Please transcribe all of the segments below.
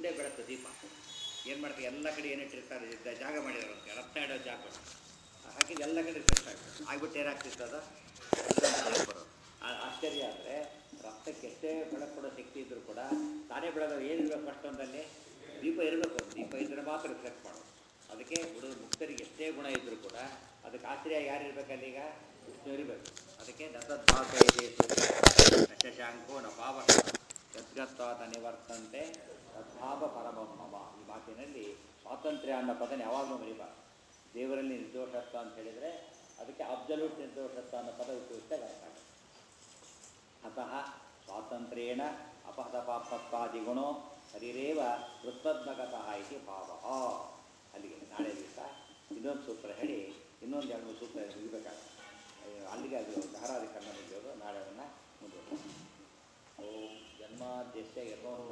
ಒಂದೇ ಬೆಳಕು ದೀಪ ಏನು ಮಾಡ್ತಾರೆ ಎಲ್ಲ ಕಡೆ ಏನಿಟ್ಟಿರ್ತಾರೆ ಇದ್ದ ಜಾಗ ಮಾಡಿದಾರೆ ಅಂತ ರಕ್ತ ಇಡೋ ಜಾಗ ಹಾಕಿದ್ದು ಎಲ್ಲ ಕಡೆ ರಿಫ್ರೆಶ್ ಆಗ್ತದೆ ಆಗ್ಬಿಟ್ಟು ಏನಾಗ್ತಿತ್ತು ಅದು ಬೆಳಕು ಬರೋದು ಆ- ಆಶ್ಚರ್ಯ ಅಂದರೆ ರಕ್ತಕ್ಕೆ ಎಷ್ಟೇ ಬೆಳಕು ಕೊಡೋ ಶಕ್ತಿ ಇದ್ದರೂ ಕೂಡ ತಾನೇ ಬೆಳಗ್ಗೆ ಏನಿರಬೇಕು ಅಷ್ಟೊಂದಲ್ಲಿ ದೀಪ ಇರಬೇಕು ದೀಪ ಇದ್ದರೆ ಮಾತ್ರ ರಿಫ್ಲೆಕ್ಟ್ ಮಾಡೋದು ಅದಕ್ಕೆ ಹುಡುಗ ಮುಕ್ತರಿಗೆ ಎಷ್ಟೇ ಗುಣ ಇದ್ದರೂ ಕೂಡ ಅದಕ್ಕೆ ಆಶ್ರಯ ಯಾರು ಇರಬೇಕಲ್ಲಿ ಈಗ ವಿಷ್ಣು ಇರಬೇಕು ಅದಕ್ಕೆ ದತ್ತದ್ಭಾಸ ಇದೆ ಶಶಾಂಕೋ ನ ಪಾವಕ ಯದ್ಗತ್ವಾತ ನಿವರ್ತಂತೆ ತದ್ಭಾವ ಪರಮಮ್ಮ ಈ ಮಾತಿನಲ್ಲಿ ಸ್ವಾತಂತ್ರ್ಯ ಅನ್ನೋ ಪದನ ಯಾವಾಗಲೂ ಮರಿಬಾರ್ದು ದೇವರಲ್ಲಿ ನಿರ್ದೋಷತ್ವ ಅಂತ ಹೇಳಿದರೆ ಅದಕ್ಕೆ ಅಬ್ಸಲ್ಯೂಟ್ ನಿರ್ದೋಷತ್ವ ಅನ್ನೋ ಪದ ಉಪಯೋಗಿಸಿದಾಗ ಅರ್ಥ ಆಗುತ್ತೆ ಅತಃ ಸ್ವಾತಂತ್ರ್ಯೇಣ ಅಪಹತಪಾಪತ್ವಾದಿಗುಣೋ ಹರಿರೇವ ವೃತ್ತದ್ಮಗತಃ ಇತಿ ಭಾವ ಅಲ್ಲಿಗೆ ನಾಳೆ ದಿವಸ ಇನ್ನೊಂದು ಸೂತ್ರ ಹೇಳಿ ಇನ್ನೊಂದು ಎರಡು ಮೂರು ಸೂತ್ರ ಮುಗಿಬೇಕಾಗುತ್ತೆ ಅಲ್ಲಿಗೆ ಅದು ಧಾರಾಧಿಕರಣ ಮುಗಿಯೋದು ನಾಳೆ ಅದನ್ನು ಮುಂದುವರಿಸಿ ಓಂ ಜನ್ಮಾದ್ಯಸ್ಯ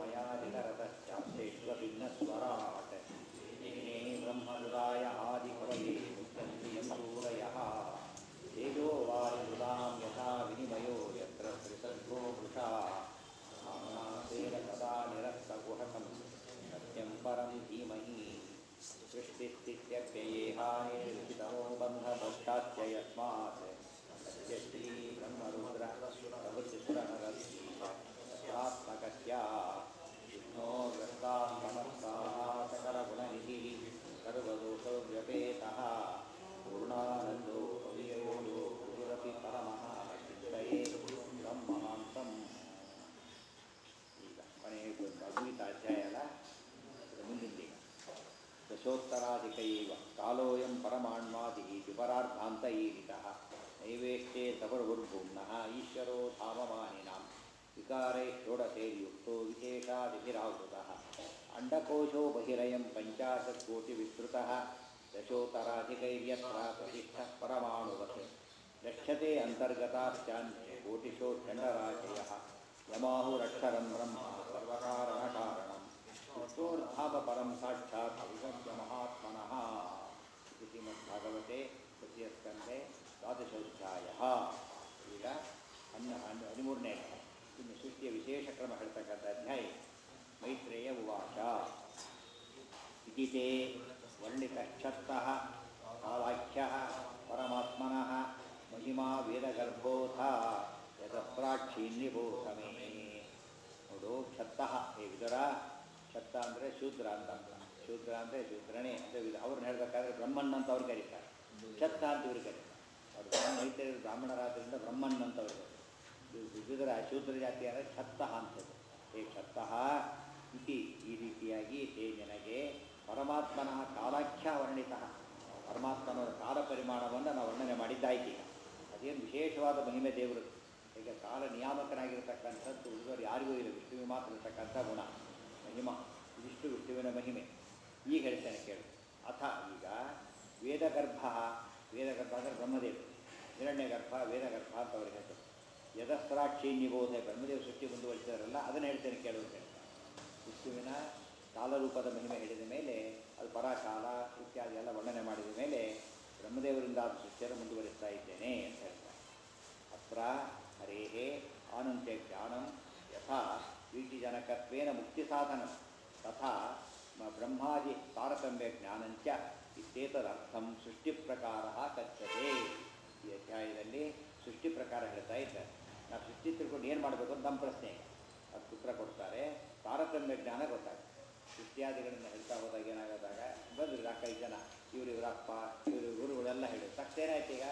ಯಥೋಮಯಾದಿತರತಶ್ಚಾಪ್ತೇಶ್ವಭಿನ್ನಸ್ವರಾಟ್ ಏನೇ ಬ್ರಹ್ಮಹೃದಾಯ ಆದಿಕವಯೇ ಮುಖ್ಯಂತ್ರಿಯಸೂರಯಃ ತೇಜೋ ವಾಯುಮೃದಾಂ ಯಥಾ ವಿನಿಮಯೋ ಯತ್ರ ತ್ರಿಸರ್ಗೋ ವೃಷಾ ಆಮ್ನಾಸೇನ ಸದಾ ನಿರಸ್ತಗುಹಕಂ ಸತ್ಯಂ ಪರಂ ಧೀಮಹಿ ಸೃಷ್ಟಿಸ್ಥಿತ್ಯಪ್ಯಯೇಹಾನಿರ್ವಿತಮೋ ಬಂಧಮೋಕ್ಷಾಶ್ಚ ಯಸ್ಮಾತ್ ಸತ್ಯ ಶ್ರೀ ಬ್ರಹ್ಮರುದ್ರ ಪ್ರಭೃತಿಸುರನರತ್ನಾತ್ಮಕಸ್ಯ ವಿಷ್ಣೋ ವ್ಯಸ್ತಾಃ ಸಮಸ್ತಾಃ ಸಕಲಗುಣನಿಧಿಃ ಸರ್ವದೋಷವ್ಯಪೇತಃ ಪೂರ್ಣಾನಂದೋ ಅವ್ಯಯೋಗೋ ಗುರುರಪಿ ಪರಮಃ ಚಿತ್ತಯೇ ಬ್ರಹ್ಮಹಾಂತಂ ಈಗ ಕೊನೆಯ ಅದ್ವೈತ ಅಧ್ಯಾಯ ಅಲ್ಲ ಇದು ಮುಂದಿನ ಈಗ ದಶೋತ್ತರಾಧಿಕೈವ ಕಾಲೋಯಂ ಪರಮಾಣ್ವಾದಿ ವಿಪರಾರ್ಥಾಂತ ಈರಿತಃ ನೈವೇಷ್ಟೇ ತಪರ್ಗುರ್ಭೂಮ್ನಃ ಈಶ್ವರೋ ಧಾಮಮಾನಿನಾಂ ವಿಕಾರೈ ಷೋಡಶೈರ್ಯುಕ್ತೋ ವಿಶೇಷಾದಿಭಿರಾವೃತಃ ಅಂಡಕೋಶೋ ಬಹಿರಯಂ ಪಂಚಾಶತ್ ಕೋಟಿ ವಿಸ್ತೃತಃ ದಶೋತ್ತರಾಧಿಕೈರ್ಯತ್ರ ಪ್ರತಿಷ್ಠಃ ಪರಮಾಣುವತ್ ಲಕ್ಷ್ಯತೆ ಅಂತರ್ಗತಾಶ್ಚಾನ್ಯೇ ಕೋಟಿಶೋ ಚಂಡರಾಶಯಃ ಯಮಾಹುರಕ್ಷರಂ ಬ್ರಹ್ಮ ಸರ್ವಕಾರಣಕಾರಣಂ ವಿಷ್ಣೋರ್ಧಾಮ ಪರಂ ಸಾಕ್ಷಾತ್ ವಿಗಮ್ಯ ಮಹಾತ್ಮನಃ ಇದು ಶ್ರೀಮದ್ಭಾಗವತೆ ತೃತೀಯಸ್ಕಂದೆ ದ್ವಾದಶೋಧ್ಯಾಯ ಈಗ ಹನ್ನ ಹನ್ನ ಹದಿಮೂರನೇ ಇನ್ನು ಸೃಷ್ಟಿಯ ವಿಶೇಷ ಕ್ರಮ ಹೇಳ್ತಕ್ಕಂಥ ಅಧ್ಯಾಯ ಮೈತ್ರೇಯ ಉವಾಚ ಇತಿ ತೇ ವರ್ಣಿತಶ್ಚತ್ತಃ ಕಾಲಾಖ್ಯಃ ಪರಮಾತ್ಮನಃ ಮಹಿಮಾ ವೇದಗರ್ಭೋಥ ಯದಪ್ರಾಕ್ಷೀನ್ಯಬೋಧಮೇ ನೋಡು ಕ್ಷತ್ತಃ ಹೇ ವಿದುರ ಕ್ಷತ್ತ ಅಂದರೆ ಶೂದ್ರ ಅಂತ ಅರ್ಥ. ಶೂದ್ರ ಅಂದರೆ ಶೂದ್ರನೇ ಅಂತ ವಿಧ- ಅವ್ರನ್ನ ಹೇಳ್ಬೇಕಾದ್ರೆ ಬ್ರಹ್ಮನ್ ಅಂತ ಅವ್ರು ಕರೀತಾರೆ ಕ್ಷತ್ತ ಅಂತ ಇವ್ರು ಕರೀತಾರೆ ಅವ್ರು ಬ್ರಹ್ಮ ಮೈತ್ರಿಯರು ಬ್ರಾಹ್ಮಣರಾದ್ರಿಂದ ಬ್ರಹ್ಮನ್ ಅಂತ ಅವ್ರು ಕರೀತಾರೆ ವಿದುರ ಶೂದ್ರ ಜಾತಿ ಅಂದರೆ ಕ್ಷತ್ತಃ ಅಂತದ್ದು ಹೇ ಕ್ಷತ್ತಃ ಇತಿ ಈ ರೀತಿಯಾಗಿ ತೇ ನಿನಗೆ ಪರಮಾತ್ಮನ ಕಾಲಾಖ್ಯ ವರ್ಣಿತ ಪರಮಾತ್ಮನ ಕಾಲ ಪರಿಮಾಣವನ್ನು ನಾವು ವರ್ಣನೆ ಮಾಡಿದ್ದಾಯ್ತು ಈಗ ಅದೇನು ವಿಶೇಷವಾದ ಮಹಿಮೆ ದೇವರು ಈಗ ಕಾಲ ನಿಯಾಮಕನಾಗಿರ್ತಕ್ಕಂಥದ್ದು ಉಳಿದವರು ಯಾರಿಗೂ ಇಲ್ಲ ವಿಷ್ಣುವಿಗೆ ಮಾತ್ರ ಇರತಕ್ಕಂಥ ಗುಣ ಮಹಿಮ ಇದಿಷ್ಟು ವಿಷ್ಣುವಿನ ಮಹಿಮೆ ಈಗ ಹೇಳ್ತೇನೆ ಕೇಳು ಅಥ ಈಗ ವೇದಗರ್ಭ ವೇದಗರ್ಭ ಅಂದರೆ ಬ್ರಹ್ಮದೇವರು ಹಿರಣ್ಯ ಗರ್ಭ ವೇದಗರ್ಭ ಅಂತ ಅವ್ರಿಗೆ ಹೆಸರು ಯದಸ್ರಾಕ್ಷಿ ನಿಬೋಧ ಬ್ರಹ್ಮದೇವ ಸೃಷ್ಟಿ ಮುಂದುವರಿಸಿದಾರಲ್ಲ ಅದನ್ನು ಹೇಳ್ತೇನೆ ಕೇಳು ಅಂತ ಹೇಳ್ತಾರೆ ವಿಷ್ಣುವಿನ ಕಾಲರೂಪದ ಮಹಿಮೆ ಹೇಳಿದ ಮೇಲೆ ಅದು ಪರಾಕಾಲ ಇತ್ಯಾದಿ ಎಲ್ಲ ವರ್ಣನೆ ಮಾಡಿದ ಮೇಲೆ ಬ್ರಹ್ಮದೇವರಿಂದ ಆದ ಸೃಷ್ಟಿಯನ್ನು ಮುಂದುವರಿಸ್ತಾ ಇದ್ದೇನೆ ಅಂತ ಹೇಳ್ತಾರೆ ಅತ್ರ ಹರೇಃ ಆನಂತ್ಯ ಜ್ಞಾನಂ ಯಥಾ ವೀಟಿಜನಕತ್ವೇನ ಮುಕ್ತಿಸಾಧನ ತಥಾ ಮ- ಬ್ರಹ್ಮಾದಿ ತಾರತಮ್ಯ ಜ್ಞಾನಂಚ ಇತ್ಯೇತದರ್ಥಂ ಸೃಷ್ಟಿ ಪ್ರಕಾರ ಕಥ್ಯತೆ ಈ ಅಧ್ಯಾಯದಲ್ಲಿ ಸೃಷ್ಟಿ ಪ್ರಕಾರ ಹೇಳ್ತಾ ಇದ್ದಾರೆ ನಾವು ಸೃಷ್ಟಿ ತಿಳ್ಕೊಂಡು ಏನು ಮಾಡಬೇಕು ಅಂತ ನಮ್ಮ ಪ್ರಶ್ನೆ ಅದು ಉತ್ತರ ಕೊಡ್ತಾರೆ ತಾರತಮ್ಯ ಜ್ಞಾನ ಗೊತ್ತಾಗುತ್ತೆ ಸೃಷ್ಟಿಯಾದಿಗಳನ್ನ ಹೇಳ್ತಾ ಹೋದಾಗ ಏನಾಗೋದಾಗ ಬಂದರು ನಾಲ್ಕೈದು ಜನ ಇವರು ಇವರಪ್ಪ ಇವರು ಗುರುಗಳೆಲ್ಲ ಹೇಳಿದ್ರು ತಕ್ಷಣ ಏನಾಯ್ತು ಈಗ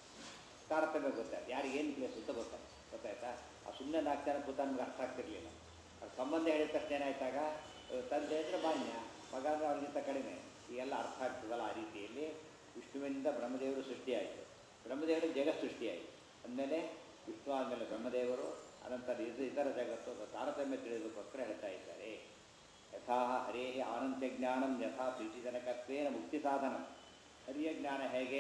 ತಾರತಮ್ಯ ಗೊತ್ತಾಯ್ತು ಯಾರಿಗೆ ಏನು ಪ್ಲೇಸ್ ಅಂತ ಗೊತ್ತಾಯ್ತು ಗೊತ್ತಾಯ್ತಾ ಆ ಸುಮ್ಮನೆ ನಾಲ್ಕು ಜನ ಕೂತ ನಮ್ಗೆ ಅರ್ಥ ಆಗ್ತಿರ್ಲಿಲ್ಲ ಅದು ಸಂಬಂಧ ಹೇಳಿದ ತಕ್ಷಣ ಏನಾಯ್ತಾಗ ಅಹ್, ತಂದೆ ಅಂದರೆ ಮಾನ್ಯ ಮಗ ಅಂದರೆ ಅವನಿಗಿಂತ ಕಡಿಮೆ ಈಗೆಲ್ಲ ಅರ್ಥ ಆಗ್ತದಲ್ಲ ಆ ರೀತಿಯಲ್ಲಿ ವಿಷ್ಣುವಿನಿಂದ ಬ್ರಹ್ಮದೇವರು ಸೃಷ್ಟಿಯಾಯಿತು ಬ್ರಹ್ಮದೇವರು ಜಗತ್ ಸೃಷ್ಟಿಯಾಯಿತು ಅಂದಮೇಲೆ ವಿಷ್ಣು ಆದಮೇಲೆ ಬ್ರಹ್ಮದೇವರು ಅನಂತರ ಇದು ಇತರ ಜಗತ್ತು ಅದು ತಾರತಮ್ಯ ತಿಳಿಯೋದಕ್ಕೋಸ್ಕರ ಹೇಳ್ತಾ ಇದ್ದಾರೆ ಯಥಾ ಹರೇ ಆನಂತ್ಯ ಜ್ಞಾನಂ ಯಥಾ ಪ್ರೀತಿಜನಕತ್ವೇನ ಮುಕ್ತಿ ಸಾಧನ ಹರಿಯ ಜ್ಞಾನ ಹೇಗೆ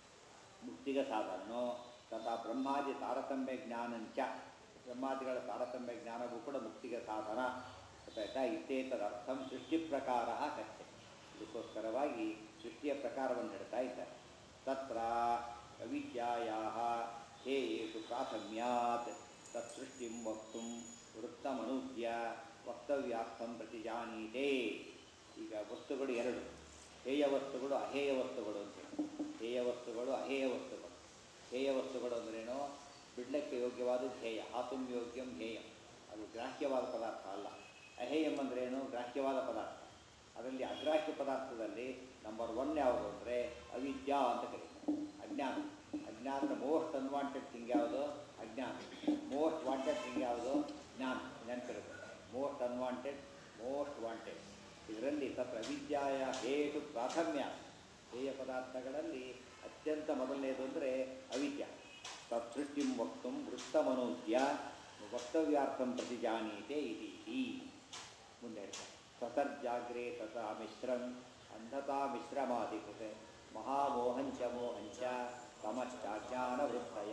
ಮುಕ್ತಿಗೆ ಸಾಧನೋ ತಥಾ ಬ್ರಹ್ಮಾದಿ ತಾರತಮ್ಯ ಜ್ಞಾನಂಚ ಬ್ರಹ್ಮಾದಿಗಳ ತಾರತಮ್ಯ ಜ್ಞಾನವೂ ಕೂಡ ಮುಕ್ತಿಗೆ ಸಾಧನ ಗೊತ್ತಾಯ್ತಾ ಇತ್ತೇತದರ್ಥಂ ಸೃಷ್ಟಿ ಪ್ರಕಾರ ಕಥೆ ಇದಕ್ಕೋಸ್ಕರವಾಗಿ ಸೃಷ್ಟಿಯ ಪ್ರಕಾರವನ್ನು ಹೇಳ್ತಾ ಇದ್ದಾರೆ ತತ್ರ ಅವಿದ್ಯಾಯಾ ಹೇಯೇಷು ಪ್ರಾಥಮ್ಯಾತ್ ತತ್ಸೃಷ್ಟಿಂ ವಕ್ತು ವೃತ್ತಮನೂದ್ಯ ವಕ್ತವ್ಯಾರ್ಥಂ ಪ್ರತಿಜಾನೀತೆ ಈಗ ವಸ್ತುಗಳು ಎರಡು ಹೇಯ ವಸ್ತುಗಳು ಅಹೇಯ ವಸ್ತುಗಳು ಅಂತೇಳಿ ಹೇಯ ವಸ್ತುಗಳು ಅಹೇಯ ವಸ್ತುಗಳು ಹೇಯ ವಸ್ತುಗಳು ಅಂದ್ರೇನು ಬಿಡ್ಲಕ್ಕೆ ಯೋಗ್ಯವಾದ ಧ್ಯೇಯ ಆತುಂ ಯೋಗ್ಯಂ ಹೇಯಂ ಅದು ಗ್ರಾಹ್ಯವಾದ ಪದಾರ್ಥ ಅಲ್ಲ ಅಹೇಯಂ ಅಂದ್ರೇನು ಗ್ರಾಹ್ಯವಾದ ಪದಾರ್ಥ ಅದರಲ್ಲಿ ಅಗ್ರಾಹ್ಯ ಪದಾರ್ಥದಲ್ಲಿ ನಂಬರ್ ಒನ್ ಯಾವುದು ಅಂದರೆ ಅವಿದ್ಯಾ ಅಂತ ಕರೀತಾರೆ ಅಜ್ಞಾನ ಅಜ್ಞಾನದ ಮೋಸ್ಟ್ ಅನ್ವಾಂಟೆಡ್ ಥಿಂಗ್ ಯಾವುದು ಅಜ್ಞಾನ ಮೋಸ್ಟ್ ವಾಂಟೆಡ್ ಥಿಂಗ್ ಯಾವುದು ಜ್ಞಾನ ನೆನಪಿರುತ್ತೆ ಮೋಸ್ಟ್ ಅನ್ವಾಂಟೆಡ್ ಮೋಸ್ಟ್ ವಾಂಟೆಡ್ ಇದರಲ್ಲಿ ತತ್ರ ಅವಿದ್ಯಾಯ ಹೇತು ಪ್ರಾಥಮ್ಯ ಹೇಯ ಪದಾರ್ಥಗಳಲ್ಲಿ ಅತ್ಯಂತ ಮೊದಲನೇದು ಅಂದರೆ ಅವಿದ್ಯ ತತ್ಸೃಷ್ಟಿಂ ವಕ್ತು ವೃತ್ತಮನೋದ್ಯ ವಕ್ತವ್ಯಾರ್ಥಂ ಪ್ರತಿಜಾನೀತೆ ಇತಿ ಮುಂದೆ ಹೇಳ್ತಾರೆ ಸತರ್ಜಾಗ್ರೆ ತಥಾ ಮಿಶ್ರಂ ಅಂಧತಾ ಮಿಶ್ರಮಾಧಿಕೃತೆ ಮಹಾಮೋಹಂಚ ಮೋಹಂಚ ತಮಶ್ಚಾಜ್ಞಾನ ವೃತ್ತಯ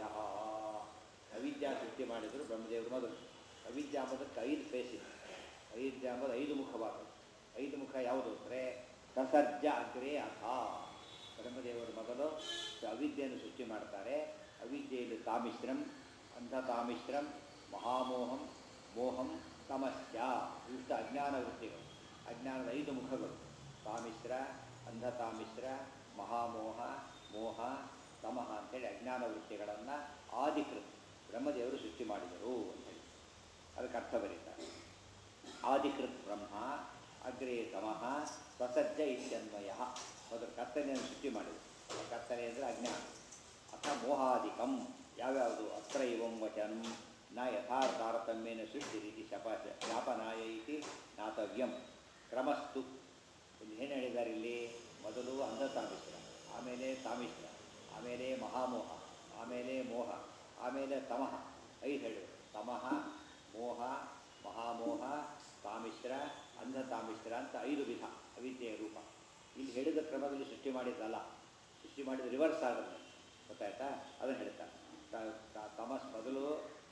ಅವಿದ್ಯಾ ಸೃಷ್ಟಿ ಮಾಡಿದರು ಬ್ರಹ್ಮದೇವರು ಮೊದಲು ಅವಿದ್ಯಾ ಎಂಬುದಕ್ಕೆ ಐದು ಫೇಸ್ ಇದೆ ಅವಿದ್ಯಾ ಎಂಬುದು ಐದು ಮುಖವಾದದ್ದು ಐದು ಮುಖ ಯಾವುದು ಅಂದರೆ ಕಸರ್ಜ ಅಗ್ರೆ ಅಥ ಬ್ರಹ್ಮದೇವರು ಮೊದಲು ಅವಿದ್ಯೆಯನ್ನು ಸೃಷ್ಟಿ ಮಾಡ್ತಾರೆ ಅವಿದ್ಯೆಯಲ್ಲಿ ತಾಮಿಶ್ರಂ ಅಂಧತಾಮಿಶ್ರಂ ಮಹಾಮೋಹಂ ಮೋಹಂ ತಮಸ್ಯ ಇಷ್ಟ ಅಜ್ಞಾನ ವೃತ್ತಿಗಳು ಅಜ್ಞಾನದ ಐದು ಮುಖಗಳು ತಾಮಿಶ್ರ ಅಂಧತಾಮಿಶ್ರ ಮಹಾಮೋಹ ಮೋಹ ತಮಃ ಅಂತೇಳಿ ಅಜ್ಞಾನ ವೃತ್ತಿಗಳನ್ನು ಆದಿಕೃತ್ ಬ್ರಹ್ಮದೇವರು ಸೃಷ್ಟಿ ಮಾಡಿದರು ಅಂತೇಳಿ ಅದಕ್ಕೆ ಅರ್ಥ ಬರೀತಾರೆ ಆದಿಕೃತ್ ಬ್ರಹ್ಮ ಅಗ್ರೇ ತಮಃ ಸ್ವಸಜ್ಜ ಇತ್ಯನ್ವಯ ಮೊದಲು ಕತ್ತಲೆಯನ್ನು ಸೃಷ್ಟಿ ಮಾಡಿದರು ಕತ್ತಲೆ ಅಂದರೆ ಅಜ್ಞಾನ ಅಥ ಮೋಹಾದಿಕಂ ಯಾವ್ಯಾವುದು ಅತ್ರ ಇವಂ ವಚನ ನ ಯಥಾರ್ಥಾರತಮ್ಯೇನ ಸೃಷ್ಟಿ ರೀತಿ ಶಪ ಶಾಪನಾಯ ಇತಿ ಜ್ಞಾತವ್ಯಂ ಕ್ರಮಸ್ತು ಇಲ್ಲಿ ಏನು ಹೇಳಿದ್ದಾರೆ ಇಲ್ಲಿ ಮೊದಲು ಅಂಧತಾಮಿಶ್ರ ಆಮೇಲೆ ತಾಮಿಶ್ರ ಆಮೇಲೆ ಮಹಾಮೋಹ ಆಮೇಲೆ ಮೋಹ ಆಮೇಲೆ ತಮಃ ಐದು ಹೇಳಿದರು ತಮಃ ಮೋಹ ಮಹಾಮೋಹ ತಾಮಿಶ್ರ ಅಂಧತಾಮಿಶ್ರ ಅಂತ ಐದು ವಿಧ ಅವಿದ್ಯೆಯ ರೂಪ ಇಲ್ಲಿ ಹೇಳಿದ ಕ್ರಮದಲ್ಲಿ ಸೃಷ್ಟಿ ಮಾಡಿದ್ದಲ್ಲ ಸೃಷ್ಟಿ ಮಾಡಿದ ರಿವರ್ಸ್ ಆಗುತ್ತೆ ಗೊತ್ತಾಯ್ತಾ ಅದನ್ನು ಹೇಳ್ತಾರೆ ತ- ತ- ತಮಸ್ ಮೊದಲು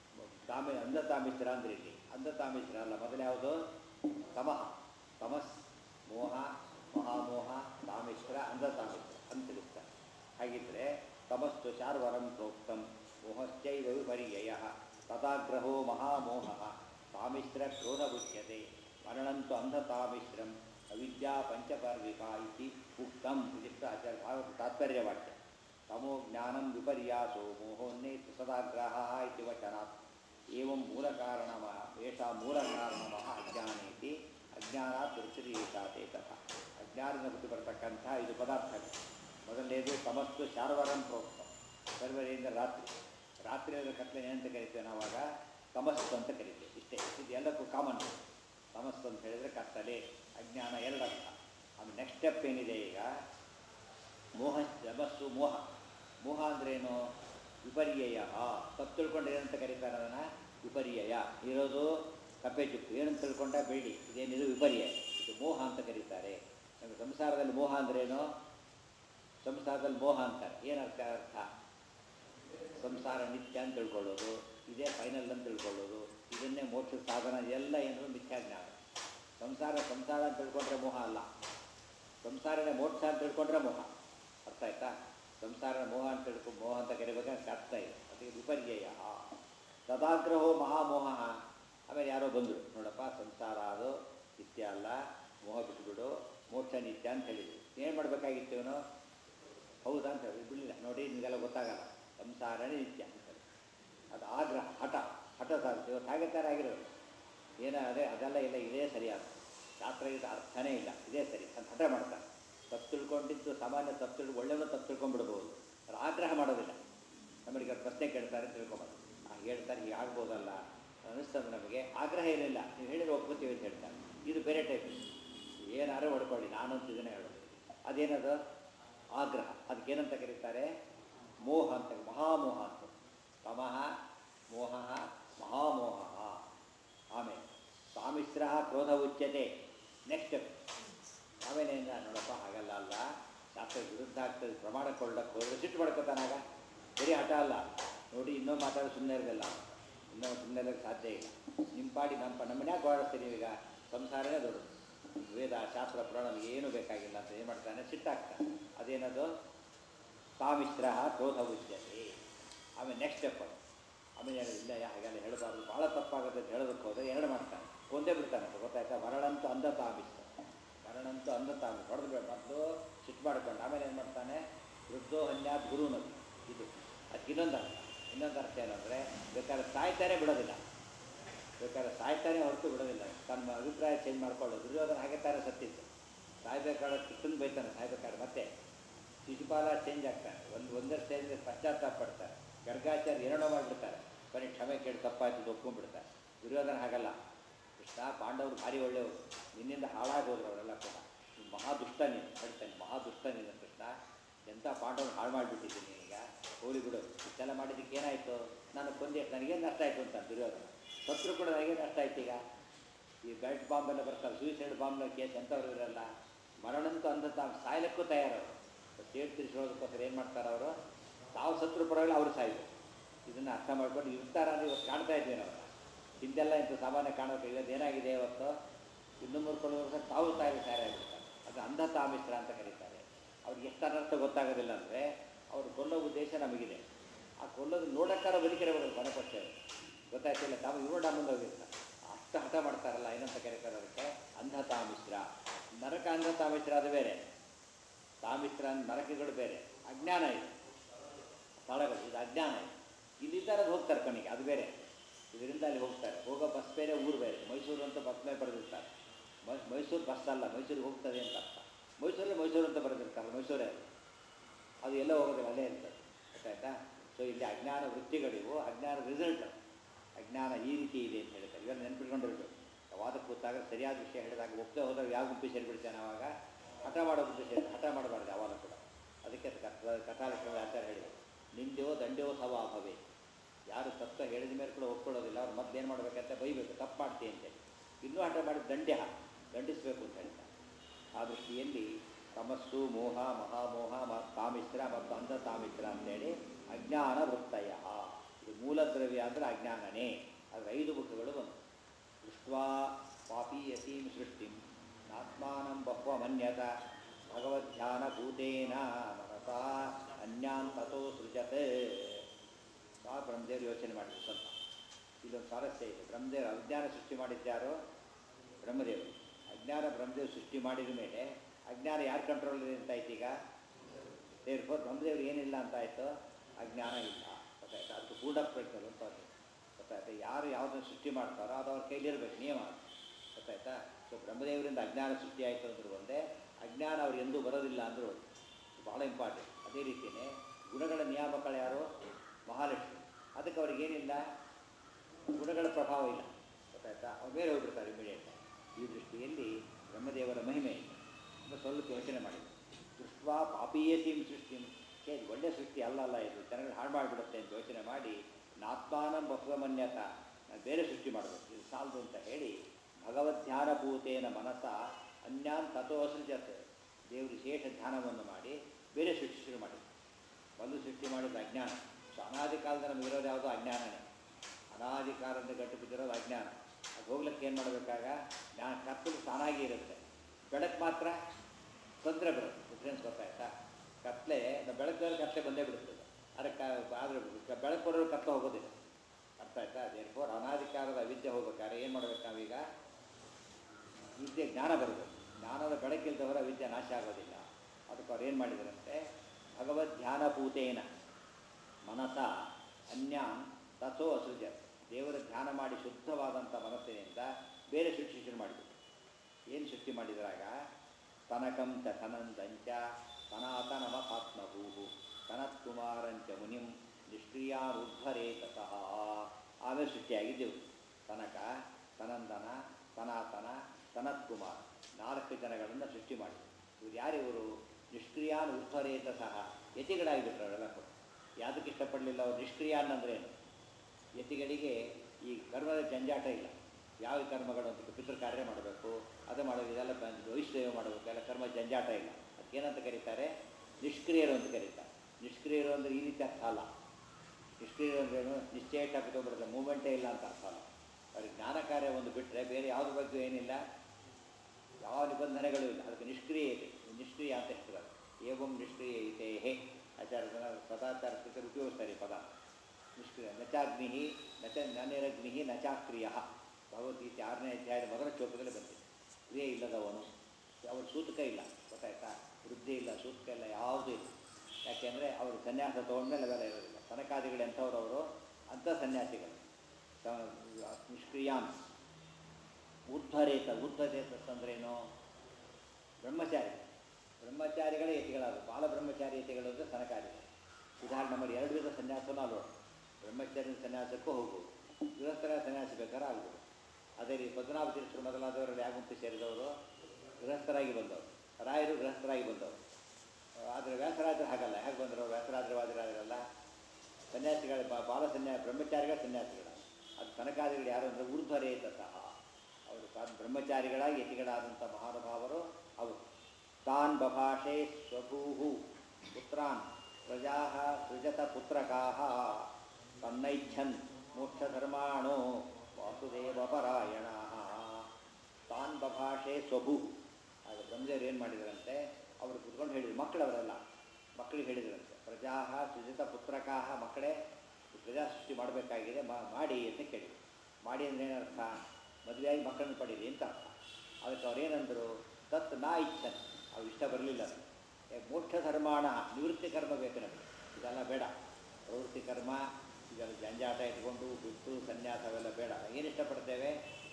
ತಾಮಿ ಅಂಧತಾಮಿಶ್ರ ಅಂದ್ರೆ ಇಲ್ಲಿ ಅಂಧತಾಮಿಶ್ರ ಅಲ್ಲ ಮೊದಲು ಯಾವುದು ತಮಃ ತಮಸ್ ಮೋಹ ಮಹಾಮೋಹ ತಾಮಿಶ್ರ ಅಂಧತಾಮಿಶ್ರ ಅಂತ ತಿಳಿಸ್ತಾರೆ ಹಾಗಿದ್ರೆ ತಮಸ್ತು ಚಾರ್ವರಂ ಪ್ರೋಕ್ತಂ ಮೋಹಶ್ಚೈವ ವಿಪರ್ಯಯ ತದಾಗ್ರಹೋ ಮಹಾಮೋಹ ತಾಮಿಶ್ರ ಕ್ರೋಧಬುಚ್ಯತೆ ವರ್ಣಂತು ಅಂಧತಾಮಿಶ್ರಂ ಅವಿದ್ಯಾ ಪಂಚಪರ್ವಿಕಾ ಇತಿ ಉಕ್ತಂ ಇದಿಷ್ಟು ಆಚಾರ್ಯ ಭಾಗವತ ತಾತ್ಪರ್ಯವಾಕ್ಯ ತಮೋ ಜ್ಞಾನಂ ವಿಪರ್ಯಾಸೋ ಮೋಹೋನ್ನೇತು ಸದಾಗ್ರಹ ಇತಿ ವಚನಾತ್ ಏವಂ ಮೂಲಕಾರಣಮ ಏಷಾ ಮೂಲಕಾರಣಮಃ ಅಜ್ಞಾನೇತಿ ಅಜ್ಞಾನಾತ್ ವೃತ್ತಿರೀಶಾತೆ ತಥಾ ಅಜ್ಞಾನದ ಬಿಟ್ಟು ಬರತಕ್ಕಂಥ ಇದು ಪದಾರ್ಥಗಳು ಮೊದಲನೇದು ತಮಸ್ತು ಶಾರ್ವರಂ ಪ್ರೋಕ್ತ ಸರ್ವರಿಂದ ರಾತ್ರಿ ರಾತ್ರಿ ಕತ್ಲೆ ಏನಂತ ಕರಿತೇವೆ ನಾವಾಗ ತಮಸ್ಸು ಅಂತ ಕರಿತೇವೆ ಇಷ್ಟೇ ಇದು ಎಲ್ಲಕ್ಕೂ ಕಾಮನ್ ತಮಸ್ಸು ಅಂತ ಹೇಳಿದರೆ ಕತ್ತಲೆ ಅಜ್ಞಾನ ಎರಡರ್ಥ ಆಮೇಲೆ ನೆಕ್ಸ್ಟ್ ಸ್ಟೆಪ್ ಏನಿದೆ ಈಗ ಮೋಹ ತಮಸ್ಸು ಮೋಹ ಮೋಹ ಅಂದ್ರೇನು ವಿಪರ್ಯಯ ತಪ್ಪು ತಿಳ್ಕೊಂಡು ಏನಂತ ಕರೀತಾರೆ ಅದನ್ನು ವಿಪರ್ಯಯ ಇರೋದು ಕಪ್ಪೆ ಚುಕ್ಕು ಏನಂತ ತಿಳ್ಕೊಂಡ ಬೆಳ್ಳಿ ಇದೇನಿದು ವಿಪರ್ಯಯ ಇದು ಮೋಹ ಅಂತ ಕರೀತಾರೆ ನಮಗೆ ಸಂಸಾರದಲ್ಲಿ ಮೋಹ ಅಂದ್ರೇನು ಸಂಸಾರದಲ್ಲಿ ಮೋಹ ಅಂತಾರೆ ಏನರ್ಥ ಅರ್ಥ ಸಂಸಾರ ನಿತ್ಯ ಅಂತ ತಿಳ್ಕೊಳ್ಳೋದು ಇದೇ ಫೈನಲ್ ಅಂತ ತಿಳ್ಕೊಳ್ಳೋದು ಇದನ್ನೇ ಮೋಕ್ಷ ಸಾಧನ ಎಲ್ಲ ಏನಾದ್ರು ಮಿಥ್ಯಾಜ್ಞಾನ ಸಂಸಾರ ಸಂಸಾರ ಅಂತ ತಿಳ್ಕೊಂಡ್ರೆ ಮೋಹ ಅಲ್ಲ ಸಂಸಾರನೇ ಮೋಕ್ಷ ಅಂತ ತಿಳ್ಕೊಂಡ್ರೆ ಮೋಹ ಅರ್ಥ ಆಯ್ತಾ ಸಂಸಾರ ಮೋಹ ಅಂತ ತಿಳ್ಕೊ ಮೋಹ ಅಂತ ಕರಿಬೇಕಂತ ಅರ್ಥ ಇದೆ ಅದಕ್ಕೆ ವಿಪರ್ಯಯ ತದಾಗ್ರಹೋ ಮಹಾಮೋಹ ಆಮೇಲೆ ಯಾರೋ ಬಂದರು ನೋಡಪ್ಪ ಸಂಸಾರ ಅದು ನಿತ್ಯ ಅಲ್ಲ ಮೋಹ ಬಿಟ್ಬಿಡು ಮೋಕ್ಷ ನಿತ್ಯ ಅಂತ ಹೇಳಿದ್ರು ಏನು ಮಾಡಬೇಕಾಗಿತ್ತು ಇವನು ಹೌದಾ ಅಂತ ಹೇಳಿ ಬಿಡಲಿಲ್ಲ ನೋಡಿ ನಿಮಗೆಲ್ಲ ಗೊತ್ತಾಗಲ್ಲ ಸಂಸಾರನೇ ನಿತ್ಯ ಅಂತ ಹೇಳಿ. ಅದು ಆಗ್ರಹ ಹಠ ಹಠ ಸಾಧಿಸಿ ಇವತ್ತು ಹಾಗೆ ಥರ ಆಗಿರೋದು ಏನೋ ಅದೇ ಅದೆಲ್ಲ ಇಲ್ಲ ಇದೇ ಸರಿಯಾದ ಶಾಸ್ತ್ರ ಇದು ಅರ್ಥನೇ ಇಲ್ಲ ಇದೇ ಸರಿ ಅಂತ ಹಠ ಮಾಡ್ತಾರೆ ತಪ್ಪು ತಿಳ್ಕೊಂಡಿದ್ದು ಸಾಮಾನ್ಯ ತಪ್ಪು ತಿಳ್ಕೊಂಡು ಒಳ್ಳೆಯವರು ತಪ್ಪು ತಿಳ್ಕೊಂಡ್ಬಿಡ್ಬೋದು ಅದು ಆಗ್ರಹ ಮಾಡೋದಿಲ್ಲ ನಮಗೆ ಪ್ರಶ್ನೆ ಕೇಳ್ತಾರೆ ತಿಳ್ಕೊಬಾರ್ದು ಆ ಹೇಳ್ತಾರೆ ಹೀಗೆ ಆಗ್ಬೋದಲ್ಲ ಅನ್ನಿಸ್ತದೆ ನಮಗೆ ಆಗ್ರಹ ಏನಿಲ್ಲ ನೀವು ಹೇಳಿದ್ರೆ ಒಪ್ಕೋತೀವಿ ಅಂತ ಹೇಳ್ತಾರೆ ಇದು ಬೇರೆ ಟೈಪ್ ಏನಾರು ಹೊಡ್ಕೊಳ್ಳಿ ನಾನು ಅಂತ ಇದನ್ನೇ ಹೇಳೋದು ಅದೇನದು ಆಗ್ರಹ ಅದಕ್ಕೇನಂತ ಕರೀತಾರೆ ಮೋಹ ಅಂತ ಮಹಾಮೋಹ ಅಂತ ತಮಃ ಮೋಹ ಮಹಾಮೋಹ ಆಮೇಲೆ ಸಾಮಿಶ್ರ ಕ್ರೋಧ ಉಚ್ಯತೆ ನೆಕ್ಸ್ಟ್ ಆಮೇಲೆ ಏನ ನೋಡಪ್ಪ ಹಾಗಲ್ಲ ಅಲ್ಲ ಶಾಸ್ತ್ರ ವಿರುದ್ಧ ಆಗ್ತದೆ ಪ್ರಮಾಣ ಕೊಳ್ಳಕ್ಕೆ ಹೋದ್ರೆ ಸಿಟ್ಟು ಮಾಡ್ಕೊತಾನಾಗ ಬರೀ ಹಠ ಅಲ್ಲ ನೋಡಿ ಇನ್ನೂ ಮಾತಾಡೋ ಸುಮ್ಮನೆ ಇರೋದಿಲ್ಲ ಇನ್ನೂ ಸುಮ್ಮನೆ ಇರೋಕ್ಕೆ ಸಾಧ್ಯ ಇಲ್ಲ ನಿಮ್ಮ ಪಾಡಿ ನಮ್ಮ ನಮ್ಮ ಮನ್ಯಾಗ ಓಡಾಡ್ತೀರಿ ಈಗ ಸಂಸಾರನೇ ದೊಡ್ಡದು ವೇದ ಶಾಸ್ತ್ರ ಪುರಾಣ ನಮ್ಗೆ ಏನೂ ಬೇಕಾಗಿಲ್ಲ ಅಂತ ಏನು ಮಾಡ್ತಾನೆ ಸಿಟ್ಟಾಗ್ತಾನೆ ಅದೇನದು ತಾಮಿಶ್ರ ಕ್ರೋಧ ಉಚ್ಯತೆ ಆಮೇಲೆ ನೆಕ್ಸ್ಟ್ ಸ್ಟೆಪ್ ಅದು ಆಮೇಲೆ ಹೇಳಿದ, ಇಲ್ಲ ಯಾ ಹಾಗೆಲ್ಲ ಹೇಳಬಾರ್ದು ಭಾಳ ತಪ್ಪಾಗುತ್ತೆ ಅಂತ ಹೇಳೋದಕ್ಕೆ ಹೋದರೆ ಎರಡು ಮಾಡ್ತಾನೆ ಕೊಂದೇ ಬಿಡ್ತಾನೆ ಅಂತ ಗೊತ್ತಾಯ್ತಾ ಮರಣಂತೂ ಅಂಧ ತಾಮಿಸ್ತ ಮರಣಂತೂ ಅಂಧ ತಾಮಿ ಹೊಡೆದು ಬಿಡ ಮೊದಲು ಸಿಟ್ಟು ಮಾಡ್ಕೊಂಡು ಆಮೇಲೆ ಏನು ಮಾಡ್ತಾನೆ ವೃದ್ಧೋ ಹನ್ಯಾದ್ ಗುರುನದು ಇದು ಅದಕ್ಕೆ ಇನ್ನೊಂದು ಅರ್ಥ ಇನ್ನೊಂದು ಅರ್ಥ ಏನಂದರೆ ಬೇಕಾದ್ರೆ ಸಾಯ್ತಾನೆ ಬಿಡೋದಿಲ್ಲ ಬೇಕಾದ್ರೆ ಸಾಯ್ತಾನೆ ಹೊರತು ಬಿಡೋದಿಲ್ಲ ತನ್ನ ಅಭಿಪ್ರಾಯ ಚೇಂಜ್ ಮಾಡ್ಕೊಳ್ಳೋದು ದುರ್ಯೋಧನ ಹಾಗೆ ತಾನೇ ಸತ್ತಿತ್ತು ಸಾಯ್ಬೇಕಾದ್ರೆ ಕಿಟ್ಟನ್ನು ಬೈತಾನೆ ಸಾಯ್ಬೇಕಾದ್ರೆ ಮತ್ತೆ ಶಿಶುಪಾಲ ಚೇಂಜ್ ಆಗ್ತಾನೆ ಒಂದು ಒಂದೇ ಸ್ಟೇಜ್ ಪಶ್ಚಾತ್ತಾಪ ಪಡ್ತಾರೆ ಗರ್ಗಾಚಾರ್ಯ ಏನೋ ಮಾಡಿಬಿಡ್ತಾರೆ ಬರೀ ಕ್ಷಮೆ ಕೇಳಿ ತಪ್ಪಾಯ್ತು ಒಪ್ಕೊಂಡ್ಬಿಡ್ತಾರೆ ದುರ್ಯೋಧನ ಹಾಗಲ್ಲ ಕೃಷ್ಣ ಪಾಂಡವರು ಭಾರಿ ಒಳ್ಳೆಯವರು ನಿನ್ನಿಂದ ಹಾಳಾಗೋದ್ರು ಅವರೆಲ್ಲ ಕೂಡ ನೀನು ಮಹಾದುಷ್ಟ ನೀನು ಹೇಳ್ತಾನೆ ಮಹಾದುಷ್ಟ ನೀನು ಕೃಷ್ಣ ಎಂಥ ಪಾಂಡವ್ರು ಹಾಳು ಮಾಡಿಬಿಟ್ಟಿದ್ದೀನಿ ನೀನೀಗ ಹೋಲಿ ಬಿಡು ಇಷ್ಟೆಲ್ಲ ಮಾಡಿದ್ದಕ್ಕೆ ಏನಾಯಿತು ನಾನು ಕೊಂದೆ ನನಗೇನು ನಷ್ಟ ಆಯಿತು ಅಂತ ದುರ್ಯೋಧನ ಸತ್ರು ಕೂಡ ನನಗೇನು ನಷ್ಟ ಆಯ್ತು ಈಗ ಈ ಬೆಲ್ಟ್ ಬಾಂಬ್ ಎಲ್ಲ ಬರ್ತಾರೆ ಸೂಸೈಡ್ ಬಾಂಬ್ನ ಕೇಸ್ ಎಂಥವ್ರು ಇರಲ್ಲ ಮರಣಂತೂ ಅಂದ ತಾವು ಸಾಯ್ಲಿಕ್ಕೂ ತಯಾರವರು ಸ್ಟೇಟ್ ತಿರ್ಸೋದಕ್ಕೋಸ್ಕರ ಏನು ಮಾಡ್ತಾರೆ ಅವರು ತಾವು ಸತ್ರು ಪರವಾಗಿಲ್ಲ ಅವರು ಸಾಯ್ತು ಇದನ್ನು ಅರ್ಥ ಮಾಡ್ಕೊಂಡು ಇರ್ತಾರ ಅಂದ್ರೆ ಇವತ್ತು ಕಾಣ್ತಾ ಇದ್ವಿ ನಾವು ಹಿಂದೆಲ್ಲ ಇಂಥ ಸಾಮಾನ್ಯ ಕಾಣೋಕೆ ಇವತ್ತು ಏನಾಗಿದೆ ಇವತ್ತು ಇನ್ನು ಮೂರ್ಕೊಂಡು ವರ್ಷ ತಾವು ತಾಯಿ ತಯಾರಾಗಿರ್ತಾರೆ ಅದು ಅಂಧತಾಮಿಶ್ರ ಅಂತ ಕರೀತಾರೆ ಅವ್ರಿಗೆ ಎಷ್ಟು ಅನರ್ಥ ಗೊತ್ತಾಗೋದಿಲ್ಲ ಅಂದರೆ ಅವ್ರು ಕೊಲ್ಲೋ ಉದ್ದೇಶ ನಮಗಿದೆ ಆ ಕೊಲ್ಲೋದು ನೋಡಕ್ಕಾರ ಬದುಕಿರೋ ಬರೋದು ಕೊನೆಪಕ್ಷ ಗೊತ್ತಾಯ್ತಿಲ್ಲ ತಾವು ಇವರು ಮುಂದೆ ಹೋಗಿರ್ತಾರೆ ಅಷ್ಟು ಹಠ ಮಾಡ್ತಾರಲ್ಲ ಏನಂತ ಕರೀತಾರೆ ಅದಕ್ಕೆ ಅಂಧತಾಮಿಶ್ರ ನರಕ ಅಂಧತಾಮಿಶ್ರ ಅದು ಬೇರೆ ತಾಮಿಶ್ರ ಅಂದ್ ನರಕಗಳು ಬೇರೆ ಅಜ್ಞಾನ ಇದೆ ಸ್ಥಳಗಳು ಇದು ಅಜ್ಞಾನ ಇದೆ ಇಲ್ಲಿದ್ದಾರೆ ಅದು ಹೋಗ್ತಾರೆ ಕಣ್ಣಿಗೆ ಅದು ಬೇರೆ ಇದರಿಂದ ಅಲ್ಲಿ ಹೋಗ್ತಾರೆ ಹೋಗೋ ಬಸ್ ಬೇರೆ ಊರು ಬೇರೆ ಮೈಸೂರು ಅಂತ ಬಸ್ ಮೇಲೆ ಬರೆದಿರ್ತಾರೆ ಮೈ- ಮೈಸೂರು ಬಸ್ ಅಲ್ಲ ಮೈಸೂರಿಗೆ ಹೋಗ್ತದೆ ಅಂತ ಅರ್ಥ ಮೈಸೂರಲ್ಲಿ ಮೈಸೂರು ಅಂತ ಬರೆದಿರ್ತಾರೆ ಮೈಸೂರೇ ಅದು ಅದು ಎಲ್ಲ ಹೋಗೋದಿಲ್ಲ ಅಲ್ಲೇ ಇರ್ತದೆ ಗೊತ್ತಾಯ್ತಾ ಸೊ ಇಲ್ಲಿ ಅಜ್ಞಾನ ವೃತ್ತಿಗಳಿವು ಅಜ್ಞಾನ ರಿಸಲ್ಟ್ ಅಜ್ಞಾನ ಈ ರೀತಿ ಇದೆ ಅಂತ ಹೇಳ್ತಾರೆ ಇವೆಲ್ಲ ನೆನ್ಪಿಟ್ಕೊಂಡಿರ್ಬೇಕು ವಾದಕ್ಕೆ ಕೂತಾಗ ಸರಿಯಾದ ವಿಷಯ ಹೇಳಿದಾಗ ಒಪ್ಪದೆ ಹೋದಾಗ ಯಾವ ಗುಂಪಿ ಸೇರಿಬಿಡ್ತೇನೆ ಅವಾಗ ಹಠ ಮಾಡೋ ಗುಂಪಿ ಸೇರಿ ಹಠ ಮಾಡಬಾರ್ದು ಯಾವಾಗ ಕೂಡ ಅದಕ್ಕೆ ಕಥಾಲಕ್ಷ್ಮಿ ಆಚಾರ್ಯ ಹೇಳಿದರು ನಿಂದೆವೋ ದಂಡೆವೋ ಸವಾಭವೇ ಯಾರು ತತ್ವ ಹೇಳಿದ ಮೇಲೆ ಕೂಡ ಒಪ್ಕೊಳ್ಳೋದಿಲ್ಲ ಅವ್ರು ಮೊದಲು ಏನು ಮಾಡಬೇಕಂತ ಬೈಬೇಕು ತಪ್ಪು ಮಾಡ್ತೀನಿ ಅಂತೇಳಿ ಇನ್ನೂ ಹಠ ಮಾಡಿ ದಂಡ್ಯ ದಂಡಿಸಬೇಕು ಅಂತ ಹೇಳ್ತಾರೆ ಆ ದೃಷ್ಟಿಯಲ್ಲಿ ತಮಸ್ಸು ಮೋಹ ಮಹಾಮೋಹ ಮ- ತಾಮಿಶ್ರ ಮತ್ತು ಅಂಧ ತಾಮಿಶ್ರ ಅಂತೇಳಿ ಅಜ್ಞಾನ ವೃತ್ತಯ ಇದು ಮೂಲ ದ್ರವ್ಯ ಅಂದರೆ ಅಜ್ಞಾನನೇ ಅದರ ಐದು ಮುಖಗಳು ಬಂತು ದೃಷ್ಟ್ವಾ ಪಾಪೀಯಸೀಂ ಸೃಷ್ಟಿಂ ಆತ್ಮಾನಂ ಬಹ್ವಮನ್ಯತ ಭಗವದ್ಧ್ಯಾನ ಭೂತೇನ ಮನಸಾ ಅನ್ಯಾನ್ ತಥೋ ಸೃಜತೆ ಆ ಬ್ರಹ್ಮದೇವರು ಯೋಚನೆ ಮಾಡಿದ್ರು ಸ್ವಲ್ಪ ಇಲ್ಲೊಂದು ಸ್ವಾರಸ್ಯ ಇದೆ ಬ್ರಹ್ಮದೇವರು ಅಜ್ಞಾನ ಸೃಷ್ಟಿ ಮಾಡಿದ್ದಾರೋ ಬ್ರಹ್ಮದೇವರು ಅಜ್ಞಾನ ಬ್ರಹ್ಮದೇವರು ಸೃಷ್ಟಿ ಮಾಡಿದ ಮೇಲೆ ಅಜ್ಞಾನ ಯಾರ ಕಂಟ್ರೋಲ್ ಇದೆ ಅಂತ ಆಯ್ತು ಈಗ ದೇವ್ರ ಫೋರ್ ಬ್ರಹ್ಮದೇವ್ರು ಏನಿಲ್ಲ ಅಂತ ಆಯಿತು ಅಜ್ಞಾನ ಇಲ್ಲ ಗೊತ್ತಾಯ್ತಾ ಅದಕ್ಕೆ ಪೂರ್ಣ ಪ್ರಜ್ಞರು ಅಂತ ಅದು ಗೊತ್ತಾಯ್ತಾ ಯಾರು ಯಾವುದನ್ನು ಸೃಷ್ಟಿ ಮಾಡ್ತಾರೋ ಅದು ಅವ್ರ ಕೈಲಿರ್ಬೇಕು ನಿಯಮ ಅದು. ಗೊತ್ತಾಯ್ತಾ ಸೊ ಬ್ರಹ್ಮದೇವರಿಂದ ಅಜ್ಞಾನ ಸೃಷ್ಟಿ ಆಯಿತು ಅಂದ್ರು ಒಂದೇ ಅಜ್ಞಾನ ಅವ್ರು ಎಂದೂ ಬರೋದಿಲ್ಲ ಅಂದರು ಭಾಳ ಇಂಪಾರ್ಟೆಂಟ್ ಅದೇ ರೀತಿಯೇ ಗುಣಗಳ ನಿಯಾಮಕಗಳು ಯಾರು ಮಹಾಲಕ್ಷ್ಮಿ ಅದಕ್ಕೆ ಅವ್ರಿಗೇನಿಲ್ಲ ಗುಣಗಳ ಪ್ರಭಾವ ಇಲ್ಲ ಗೊತ್ತಾಯ್ತಾ ಅವ್ರು ಬೇರೆ ಹೋಗ್ಬಿಡ್ತಾರೆ ಇಮಿಡಿಯೇಟ್ ಈ ದೃಷ್ಟಿಯಲ್ಲಿ ಬ್ರಹ್ಮದೇವರ ಮಹಿಮೆ ಇದೆ ಅಂತ ಸ್ವಲ್ಪ ಯೋಚನೆ ಮಾಡಿ ದೃಷ್ಟ್ವಾ ಪಾಪೀಯಸೀಂ ಸೃಷ್ಟಿ ಛೇ ಇದು ಒಳ್ಳೆ ಸೃಷ್ಟಿ ಅಲ್ಲ ಅಲ್ಲ ಇದು ಜನಗಳು ಹಾಳು ಮಾಡಿಬಿಡುತ್ತೆ ಅಂತ ಯೋಚನೆ ಮಾಡಿ ನಾತ್ಮಾನಂ ಬಸವಮನ್ಯತ ನಾನು ಬೇರೆ ಸೃಷ್ಟಿ ಮಾಡಬೇಕು ಇದು ಸಾಲದು ಅಂತ ಹೇಳಿ ಭಗವದ್ಧ್ಯಾನಭೂತೇನ ಮನಸ ಅನ್ಯಾನ್ ತಥೋ ಸೃಜತ್ ದೇವರು ವಿಶೇಷ ಧ್ಯಾನವನ್ನು ಮಾಡಿ ಬೇರೆ ಸೃಷ್ಟಿ ಶುರು ಮಾಡಿದ್ರು ಒಂದು ಸೃಷ್ಟಿ ಮಾಡಿದ ಅಜ್ಞಾನ ಸೊ ಅನಾದಿ ಕಾಲದ ನಮಗಿರೋದು ಯಾವುದೋ ಅಜ್ಞಾನನೇ ಅನಾದಿ ಕಾಲದಿಂದ ಗಟ್ಟು ಬಿದ್ದಿರೋದು ಅಜ್ಞಾನ ಅದು ಹೋಗ್ಲಿಕ್ಕೆ ಏನು ಮಾಡಬೇಕಾಗ ಜ್ಞಾನ ಕತ್ತಲು ತಾನಾಗಿ ಇರುತ್ತೆ ಬೆಳಕು ಮಾತ್ರ ತೊಂದರೆ ಬರುತ್ತೆ ಡಿಫ್ರೆನ್ಸ್ ಗೊತ್ತಾಯ್ತಾ ಕತ್ಲೆ ನಾವು ಬೆಳಕಿನಲ್ಲಿ ಕತ್ಲೆ ಬಂದೇ ಬಿಡುತ್ತದೆ ಅದಕ್ಕೆ ಆದರೆ ಬೆಳಕು ಬರೋರು ಕತ್ಲೆ ಹೋಗೋದಿಲ್ಲ ಅರ್ಥ ಆಯ್ತಾ ದೇರ್ಫೋರ್ ಅನಾದಿ ಕಾಲದ ಅವಿದ್ಯೆ ಹೋಗ್ಬೇಕಾದ್ರೆ ಏನು ಮಾಡ್ಬೇಕು ನಾವೀಗ ವಿದ್ಯೆ ಜ್ಞಾನ ಬರಬೇಕು ಜ್ಞಾನದ ಬೆಳಕಿಲ್ದವರ ವಿದ್ಯೆ ನಾಶ ಆಗೋದಿಲ್ಲ ಅದಕ್ಕೆ ಅವ್ರು ಏನು ಮಾಡಿದರಂತೆ ಭಗವದ್ ಧ್ಯಾನಭೂತೇನ ಮನಸ ಅನ್ಯಾನ್ ತಥೋ ಅಸೃಜ ದೇವರ ಧ್ಯಾನ ಮಾಡಿ ಶುದ್ಧವಾದಂಥ ಮನಸ್ಸಿನಿಂದ ಬೇರೆ ಸೃಷ್ಟಿ ಶುರು ಮಾಡಿದರು ಏನು ಸೃಷ್ಟಿ ಮಾಡಿದ್ರಾಗ ತನಕಂ ಚ ತನಂದಂಚ ಸನಾತನಮಹಾತ್ಮಭೂ ಸನತ್ಕುಮಾರಂಚ ಮುನಿಂ ನಿಷ್ಕ್ರಿಯಾನುದ್ಧರೇತಸಃ ಆಮೇಲೆ ಸೃಷ್ಟಿಯಾಗಿದ್ದೆವು ತನಕ ಸನಂದನ ಸನಾತನ ಸನತ್ಕುಮಾರ್ ನಾಲ್ಕು ಜನಗಳನ್ನು ಸೃಷ್ಟಿ ಮಾಡಿದರು ಇವ್ರು ಯಾರಿವರು ನಿಷ್ಕ್ರಿಯಾನ್ ಉದ್ಧರೇತ ಸಹ ಯತಿಗಳಾಗಿಬಿಟ್ರು ಅವರೆಲ್ಲ ಕೂಡ ಯಾವುದಕ್ಕೆ ಇಷ್ಟಪಡಲಿಲ್ಲ ಅವ್ರು ನಿಷ್ಕ್ರಿಯಾನ್ ಅಂದ್ರೇನು ಯತಿಗಳಿಗೆ ಈ ಕರ್ಮದ ಜಂಜಾಟ ಇಲ್ಲ ಯಾವ ಕರ್ಮಗಳು ಅಂತ ಪಿತೃ ಕಾರ್ಯ ಮಾಡಬೇಕು ಅದು ಮಾಡಬೇಕು ಇದೆಲ್ಲ ಬಂದು ವೈಷ್ಣವ ಮಾಡಬೇಕು ಎಲ್ಲ ಕರ್ಮ ಜಂಜಾಟ ಇಲ್ಲ ಅದಕ್ಕೇನಂತ ಕರೀತಾರೆ ನಿಷ್ಕ್ರಿಯರು ಅಂತ ಕರೀತಾರೆ ನಿಷ್ಕ್ರಿಯರು ಅಂದರೆ ಈ ರೀತಿ ಅರ್ಥ ಅಲ್ಲ ನಿಷ್ಕ್ರಿಯರು ಅಂದ್ರೇನು ನಿಶ್ಚಯ ತಗೊಂಡ್ಬಿಡುತ್ತೆ ಮೂಮೆಂಟೇ ಇಲ್ಲ ಅಂತ ಅರ್ಥ ಅಲ್ಲ ಅವ್ರಿಗೆ ಜ್ಞಾನ ಕಾರ್ಯ ಒಂದು ಬಿಟ್ಟರೆ ಬೇರೆ ಯಾವುದ್ರ ಬಗ್ಗೆ ಏನಿಲ್ಲ ಯಾವ ನಿಬಂಧನೆಗಳು ಇಲ್ಲ ಅದಕ್ಕೆ ನಿಷ್ಕ್ರಿಯ ಇದೆ ನಿಷ್ಕ್ರಿಯ ಅಂತ ಹೇಳ್ತಾರೆ ಏವಂ ನಿಷ್ಕ್ರಿಯ ಇದೆ ಹೇ ಆಚಾರ್ಯ ಸದಾಚಾರ ಸ್ಥಿತಿಯಲ್ಲಿ ಉಪಯೋಗಿಸ್ತಾರೆ ಈ ಪದ ನಿಷ್ಕ್ರಿಯ ನಚಾಗ್ನಿ ನಚ ನನಿರಗ್ನಿ ನಚಾಕ್ರಿಯ ಭಗವದ್ಗೀತೆ ಆರನೇ ಅಧ್ಯಾಯದ ಮೊದಲ ಶ್ಲೋಕದಲ್ಲಿ ಬಂದಿದೆ ಕ್ರಿಯೆ ಇಲ್ಲದವನು ಅವರು ಸೂತಕ ಇಲ್ಲ ಗೊತ್ತಾಯ್ತಾ ವೃದ್ಧಿ ಇಲ್ಲ ಸೂತಕ ಇಲ್ಲ ಯಾವುದೂ ಇಲ್ಲ ಯಾಕೆಂದರೆ ಅವರು ಸನ್ಯಾಸ ತೊಗೊಂಡ್ಮೇಲೆ ಅವೆಲ್ಲ ಇರೋದಿಲ್ಲ ತನಕಾದಿಗಳು ಎಂಥವ್ರು ಅವರು ಅಂಥ ಸನ್ಯಾಸಿಗಳು ಸ- ನಿಷ್ಕ್ರಿಯಾನ್ ಊರ್ಧ್ವರೇತ ಊರ್ಧ್ವರೇತ ಅಂದ್ರೇನು ಬ್ರಹ್ಮಚಾರಿ ಬ್ರಹ್ಮಚಾರಿಗಳೇ ಯತಿಗಳಾದ ಬಾಲ ಬ್ರಹ್ಮಚಾರಿ ಯತಿಗಳು ಅಂದರೆ ಸನಕಾದಿಗಳು ಉದಾಹರಣೆ ಮಾಡಿ ಎರಡು ವಿಧ ಸನ್ಯಾಸನೂ ಅಲ್ವ ಬ್ರಹ್ಮಚಾರಿ ಸನ್ಯಾಸಕ್ಕೂ ಹೋಗ್ಬೋದು ಗೃಹಸ್ಥರ ಸನ್ಯಾಸ ಬೇಕಾದ್ರೆ ಆಗ್ಬೋದು ಅದೇ ರೀತಿ ಪದ್ಮನಾಭ ತೀರ್ಥರು ಮೊದಲಾದವರಲ್ಲಿ ಯಾಗುಂಪಿ ಸೇರಿದವರು ಗೃಹಸ್ಥರಾಗಿ ಬಂದವರು ರಾಯರು ಗೃಹಸ್ಥರಾಗಿ ಬಂದವರು ಆದರೆ ವ್ಯಾಸರಾಜರು ಹಾಗಲ್ಲ ಹೇಗೆ ಬಂದರು ವ್ಯಾಸರಾಜರು ವಾದಿರಾಜರಲ್ಲ ಸನ್ಯಾಸಿಗಳ ಬಾ- ಬಾಲ ಸನ್ಯಾ ಬ್ರಹ್ಮಚಾರಿಗಳ ಸನ್ಯಾಸಿಗಳ ಅದು ತನಕಾದಿಗಳು ಯಾರು ಅಂದರೆ ಊರ್ಧ್ವರೇತ ಸಹ ಅವರು ತಾ- ಬ್ರಹ್ಮಚಾರಿಗಳಾಗಿ ಯತಿಗಳಾದಂಥ ಮಹಾನುಭಾವರು ಅವರು ತಾನ್ ಬಭಾಷೆ ಸ್ವಭೂ ಪುತ್ರಾನ್ ಪ್ರಜಾ ಸೃಜತ ಪುತ್ರಕಾಹ ತನ್ನೈಚ್ಛನ್ ಮೋಕ್ಷಧರ್ಮಾಣೋ ವಾಸುದೇವಪರಾಯಣ ತಾನ್ ಬಭಾಷೆ ಸ್ವಭೂ ಆಗ ಬ್ರಹ್ಮದೇವರು ಏನು ಮಾಡಿದರಂತೆ ಅವರು ಕುತ್ಕೊಂಡು ಹೇಳಿದ್ರು ಮಕ್ಕಳವರೆಲ್ಲ ಮಕ್ಕಳಿಗೆ ಹೇಳಿದ್ರಂತೆ ಪ್ರಜಾ ಸೃಜಿತ ಪುತ್ರಕಾಹ ಮಕ್ಕಳೇ ಪ್ರಜಾ ಸೃಷ್ಟಿ ಮಾಡಬೇಕಾಗಿದೆ ಮಾ- ಮಾಡಿ ಅಂತ ಕೇಳಿದ್ರು ಮಾಡಿ ಅಂದ್ರೆ ಏನರ್ಥ ಮದುವೆಯಾಗಿ ಮಕ್ಕಳನ್ನು ಪಡೀರಿ ಅಂತ ಅರ್ಥ ಅದಕ್ಕೆ ಅವ್ರೇನಂದರು ತತ್ ನಾ ಇಚ್ಛನ್ ಅವ್ರು ಇಷ್ಟ ಬರಲಿಲ್ಲ ಮೋಕ್ಷ ಧರ್ಮಾಣ ನಿವೃತ್ತಿ ಕರ್ಮ ಬೇಕು ನಮಗೆ ಇದೆಲ್ಲ ಬೇಡ ಪ್ರವೃತ್ತಿ ಕರ್ಮ ಇದೆಲ್ಲ ಜಂಜಾಟ ಇಟ್ಕೊಂಡು ಬಿಟ್ಟು ಸನ್ಯಾಸ ಅವೆಲ್ಲ ಬೇಡ ಏನು ಇಷ್ಟಪಡ್ತೇವೆ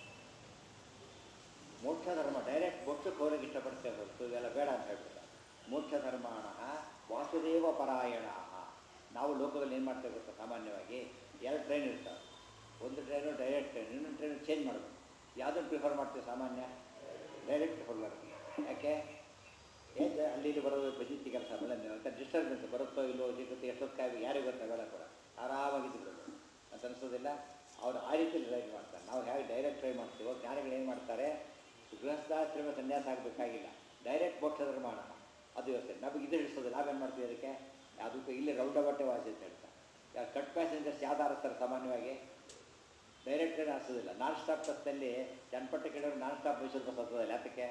ಮೋಕ್ಷ ಧರ್ಮ ಡೈರೆಕ್ಟ್ ಮೋಕ್ಷಕ್ಕೆ ಹೋಗಕ್ಕೆ ಇಷ್ಟಪಡ್ತೇವೆ ಹೊರತು ಇದೆಲ್ಲ ಬೇಡ ಅಂತ ಹೇಳ್ಬಿಡ್ತಾರೆ ಮೋಕ್ಷ ಧರ್ಮಾಣ ವಾಸುದೇವ ಪರಾಯಣ ನಾವು ಲೋಕದಲ್ಲಿ ಏನು ಮಾಡ್ತೇವೆ ಗೊತ್ತಾ ಸಾಮಾನ್ಯವಾಗಿ ಎರಡು ಟ್ರೈನ್ ಇರ್ತಾವೆ ಒಂದು ಟ್ರೈನು ಡೈರೆಕ್ಟ್ ಟ್ರೈನ್ ಇನ್ನೊಂದು ಟ್ರೈನ್ ಚೇಂಜ್ ಮಾಡಬೇಕು ಯಾವುದನ್ನು ಪ್ರಿಫರ್ ಮಾಡ್ತೀವಿ ಸಾಮಾನ್ಯ ಡೈರೆಕ್ಟ್ ಹೋಗ್ಬಾರ್ದು ಯಾಕೆ ಏನು ಅಲ್ಲಿ ಇಲ್ಲಿ ಬರೋದು ಬಜಿತಿ ಕೆಲಸ ಬೆಳೆ ಅಂತ ಡಿಸ್ಟರ್ಬೆನ್ಸ್ ಬರುತ್ತೋ ಇಲ್ಲೋ ಸಿಗುತ್ತೆ ಎಷ್ಟೊತ್ತು ಕಾಯ್ಬೇಕು ಯಾರಿಗೆ ಗೊತ್ತಾ ಅವೆಲ್ಲ ಕೂಡ ಆರಾಮಾಗಿದ್ದು ಬಿಡೋದು ಅಂತ ಅನಿಸೋದಿಲ್ಲ ಅವ್ರು ಆ ರೀತಿ ಡ್ರೈವ್ ಮಾಡ್ತಾರೆ ನಾವು ಹೇಗೆ ಡೈರೆಕ್ಟ್ ಟ್ರೈ ಮಾಡ್ತೀವೋ ಜ್ಞಾನಿಗಳು ಏನು ಮಾಡ್ತಾರೆ ಗೃಹಸ್ಥಾಶ್ರಮ ಸನ್ಯಾಸ ಆಗಬೇಕಾಗಿಲ್ಲ ಡೈರೆಕ್ಟ್ ಮೋಕ್ಷ ಧರ್ಮಾಣ ಅದು ಯೋಚನೆ ನಮಗೆ ಇದು ಹಿಡಿಸೋದು ನಾವೇನು ಮಾಡ್ತೀವಿ ಅದಕ್ಕೆ ಅದಕ್ಕೆ ಇಲ್ಲಿ ರೌಂಡ ಬಟ್ಟೆ ವಾಸಿ ಅಂತ ಹೇಳ್ತಾರೆ ಯಾವ ಕಟ್ ಪ್ಯಾಸೆಂಜರ್ಸ್ ಯಾವ್ದು ಆರಿಸ್ತಾರೆ ಸಾಮಾನ್ಯವಾಗಿ ಡೈರೆಕ್ಟ್ ಟ್ರೈನ್ ಹಾರಿಸೋದಿಲ್ಲ ನಾನ್ ಸ್ಟಾಪ್ ಬಸ್ಸಲ್ಲಿ ಜನಪಟ್ಟ ಕೇಳೋರು ನಾನ್ ಸ್ಟಾಪ್ ಮೈಸೂರು ಬಸ್ ಹತ್ತೋದಿಲ್ಲ ಯಾತಕ್ಕೆ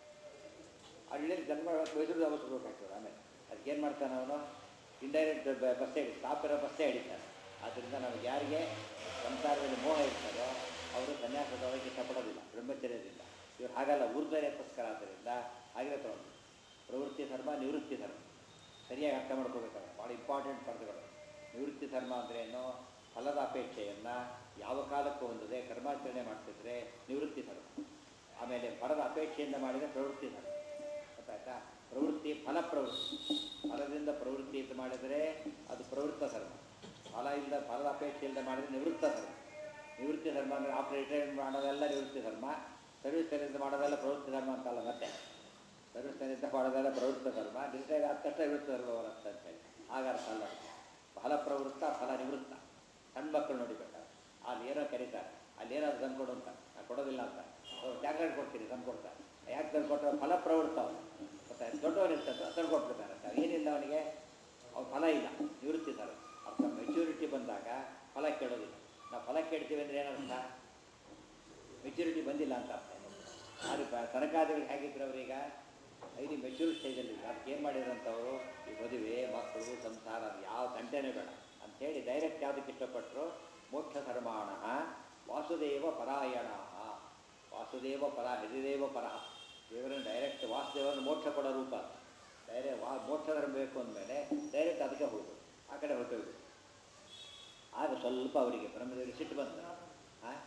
ಹಳ್ಳಿ ಜನ್ಮ ಮೈಸೂರು ಬಸ್ ಹೋಗ್ಬೇಕಾಗ್ತದೆ ಆಮೇಲೆ ಅದಕ್ಕೆ ಏನು ಮಾಡ್ತಾನೆ ಅವನು ಇಂಡೈರೆಕ್ಟ್ ಬಸ್ಸೇ ಸ್ಟಾಪ್ ಇರೋ ಬಸ್ಸೇ ಹಿಡಿತಾನೆ ಆದ್ದರಿಂದ ನಮಗೆ ಯಾರಿಗೆ ಸಂಸಾರದಲ್ಲಿ ಮೋಹ ಇರ್ತಾರೋ ಅವರು ಸನ್ಯಾಸದೊಳಗೆ ಇಷ್ಟಪಡೋದಿಲ್ಲ ಬ್ರಹ್ಮಚರ್ಯದಿಂದ ಇವ್ರು ಹಾಗಲ್ಲ ಊರ್ಧ್ವರೇತಸ್ಕರ ಆದ್ದರಿಂದ ಹಾಗೆ ತಗೊಂಡು ಪ್ರವೃತ್ತಿ ಧರ್ಮ ನಿವೃತ್ತಿ ಧರ್ಮ ಸರಿಯಾಗಿ ಅರ್ಥ ಮಾಡ್ಕೋಬೇಕಾದ್ರೆ ಭಾಳ ಇಂಪಾರ್ಟೆಂಟ್ ಪದಗಳು ನಿವೃತ್ತಿ ಧರ್ಮ ಅಂದರೆ ಏನು ಫಲದ ಅಪೇಕ್ಷೆಯನ್ನು ಯಾವ ಕಾಲಕ್ಕೂ ಹೊಂದದೆ ಕರ್ಮಾಚರಣೆ ಮಾಡ್ತಿದ್ರೆ ನಿವೃತ್ತಿ ಧರ್ಮ ಆಮೇಲೆ ಫಲದ ಅಪೇಕ್ಷೆಯಿಂದ ಮಾಡಿದರೆ ಪ್ರವೃತ್ತಿ ಧರ್ಮ ಗೊತ್ತಾಯ್ತಾ ಪ್ರವೃತ್ತಿ ಫಲ ಪ್ರವೃತ್ತಿ ಫಲದಿಂದ ಪ್ರವೃತ್ತಿ ಅಂತ ಮಾಡಿದರೆ ಅದು ಪ್ರವೃತ್ತ ಧರ್ಮ ಫಲ ಇಲ್ಲದ ಫಲದ ಅಪೇಕ್ಷೆ ಇಲ್ಲದೆ ಮಾಡಿದರೆ ನಿವೃತ್ತ ಧರ್ಮ ನಿವೃತ್ತಿ ಧರ್ಮ ಅಂದರೆ ಆಫ್ಟರ್ ರಿಟೈರ್ಮೆಂಟ್ ಮಾಡೋದೆಲ್ಲ ನಿವೃತ್ತಿ ಧರ್ಮ ಸರ್ವಿಸ್ ಸರಿಯಿಂದ ಮಾಡೋದೆಲ್ಲ ಪ್ರವೃತ್ತಿ ಧರ್ಮ ಅಂತಲ್ಲ ಮತ್ತೆ ಸರ್ವಿಸ್ ಸರಿಯಿಂದ ಮಾಡೋದೆಲ್ಲ ಪ್ರವೃತ್ತ ಧರ್ಮ ರಿಟೈರ್ ಆದ ತಕ್ಷಣ ನಿವೃತ್ತ ಧರ್ಮ ಬರುತ್ತೆ ಅಂತ ಹೇಳಿ ಆಗ ಅರ್ಥ ಅಲ್ಲ ಅದು. ಫಲ ಪ್ರವೃತ್ತ ಫಲ ನಿವೃತ್ತ ಸಣ್ಣ ಮಕ್ಕಳು ನೋಡಿಬೇಕಾದ್ರೆ ಅಲ್ಲಿ ಏನೋ ಕರೀತಾರೆ ಅಲ್ಲಿ ಏನಾದ್ರು ತಂದು ಕೊಡು ಅಂತ ನಾನು ಕೊಡೋದಿಲ್ಲ ಅಂತ ಅವ್ರು ಚಾಕ್ಲೇಟ್ ಕೊಡ್ತೀನಿ ತಂದು ಕೊಡ್ತಾರೆ ಯಾಕೆ ತಂದು ಕೊಟ್ಟರೆ ಫಲ ಪ್ರವೃತ್ತ ಅವನು ಗೊತ್ತಾಯ್ತು ದೊಡ್ಡವನು ಇರ್ತದೆ ತಂದು ಕೊಟ್ಬಿಡ್ತಾರೆ ಅಂತ ಏನಿಲ್ಲ ಅವನಿಗೆ ಅವ್ನು ಫಲ ಇಲ್ಲ ನಿವೃತ್ತಿ ಥರ ಅರ್ಥ ಮೆಚುರಿಟಿ ಬಂದಾಗ ಫಲ ಕೇಳೋದಿಲ್ಲ ನಾವು ಫಲ ಕೇಳ್ತೀವಿ ಅಂದರೆ ಏನರ್ಥ ಮೆಚುರಿಟಿ ಬಂದಿಲ್ಲ ಅಂತ ಅರ್ಥ ಆದರೆ ತನಕಾದಿಗಳು ಹೇಗಿದ್ರು ಅವರೀಗ ಐದು ಮೆಚೂರ್ ಸ್ಟೇಜಲ್ಲಿ ಅದಕ್ಕೆ ಏನು ಮಾಡಿದ್ರಂಥವ್ರು ಈ ಮದುವೆ ಮಕ್ಕಳು ಸಂಸಾರ ಯಾವ ತಂಟೆನೇ ಬೇಡ ಅಂಥೇಳಿ ಡೈರೆಕ್ಟ್ ಯಾವುದಕ್ಕೆ ಇಷ್ಟಪಟ್ಟರು ಮೋಕ್ಷ ಧರ್ಮಾಣ ವಾಸುದೇವ ಪರಾಯಣ ವಾಸುದೇವ ಪರ ಹರಿದೇವ ಪರ ದೇವರನ್ನು ಡೈರೆಕ್ಟ್ ವಾಸುದೇವರನ್ನು ಮೋಕ್ಷ ಕೊಡೋ ರೂಪ ಡೈರೆಕ್ಟ್ ವಾ ಮೋಕ್ಷ ಧರ್ಮ ಬೇಕು ಅಂದಮೇಲೆ ಡೈರೆಕ್ಟ್ ಅದಕ್ಕೆ ಹೋಗೋದು ಆ ಕಡೆ ಹೊರಟೋದು ಆಗ ಸ್ವಲ್ಪ ಅವರಿಗೆ ಬ್ರಹ್ಮದೇವರಿಗೆ ಸಿಟ್ಟು ಬಂತು ಹಾಂ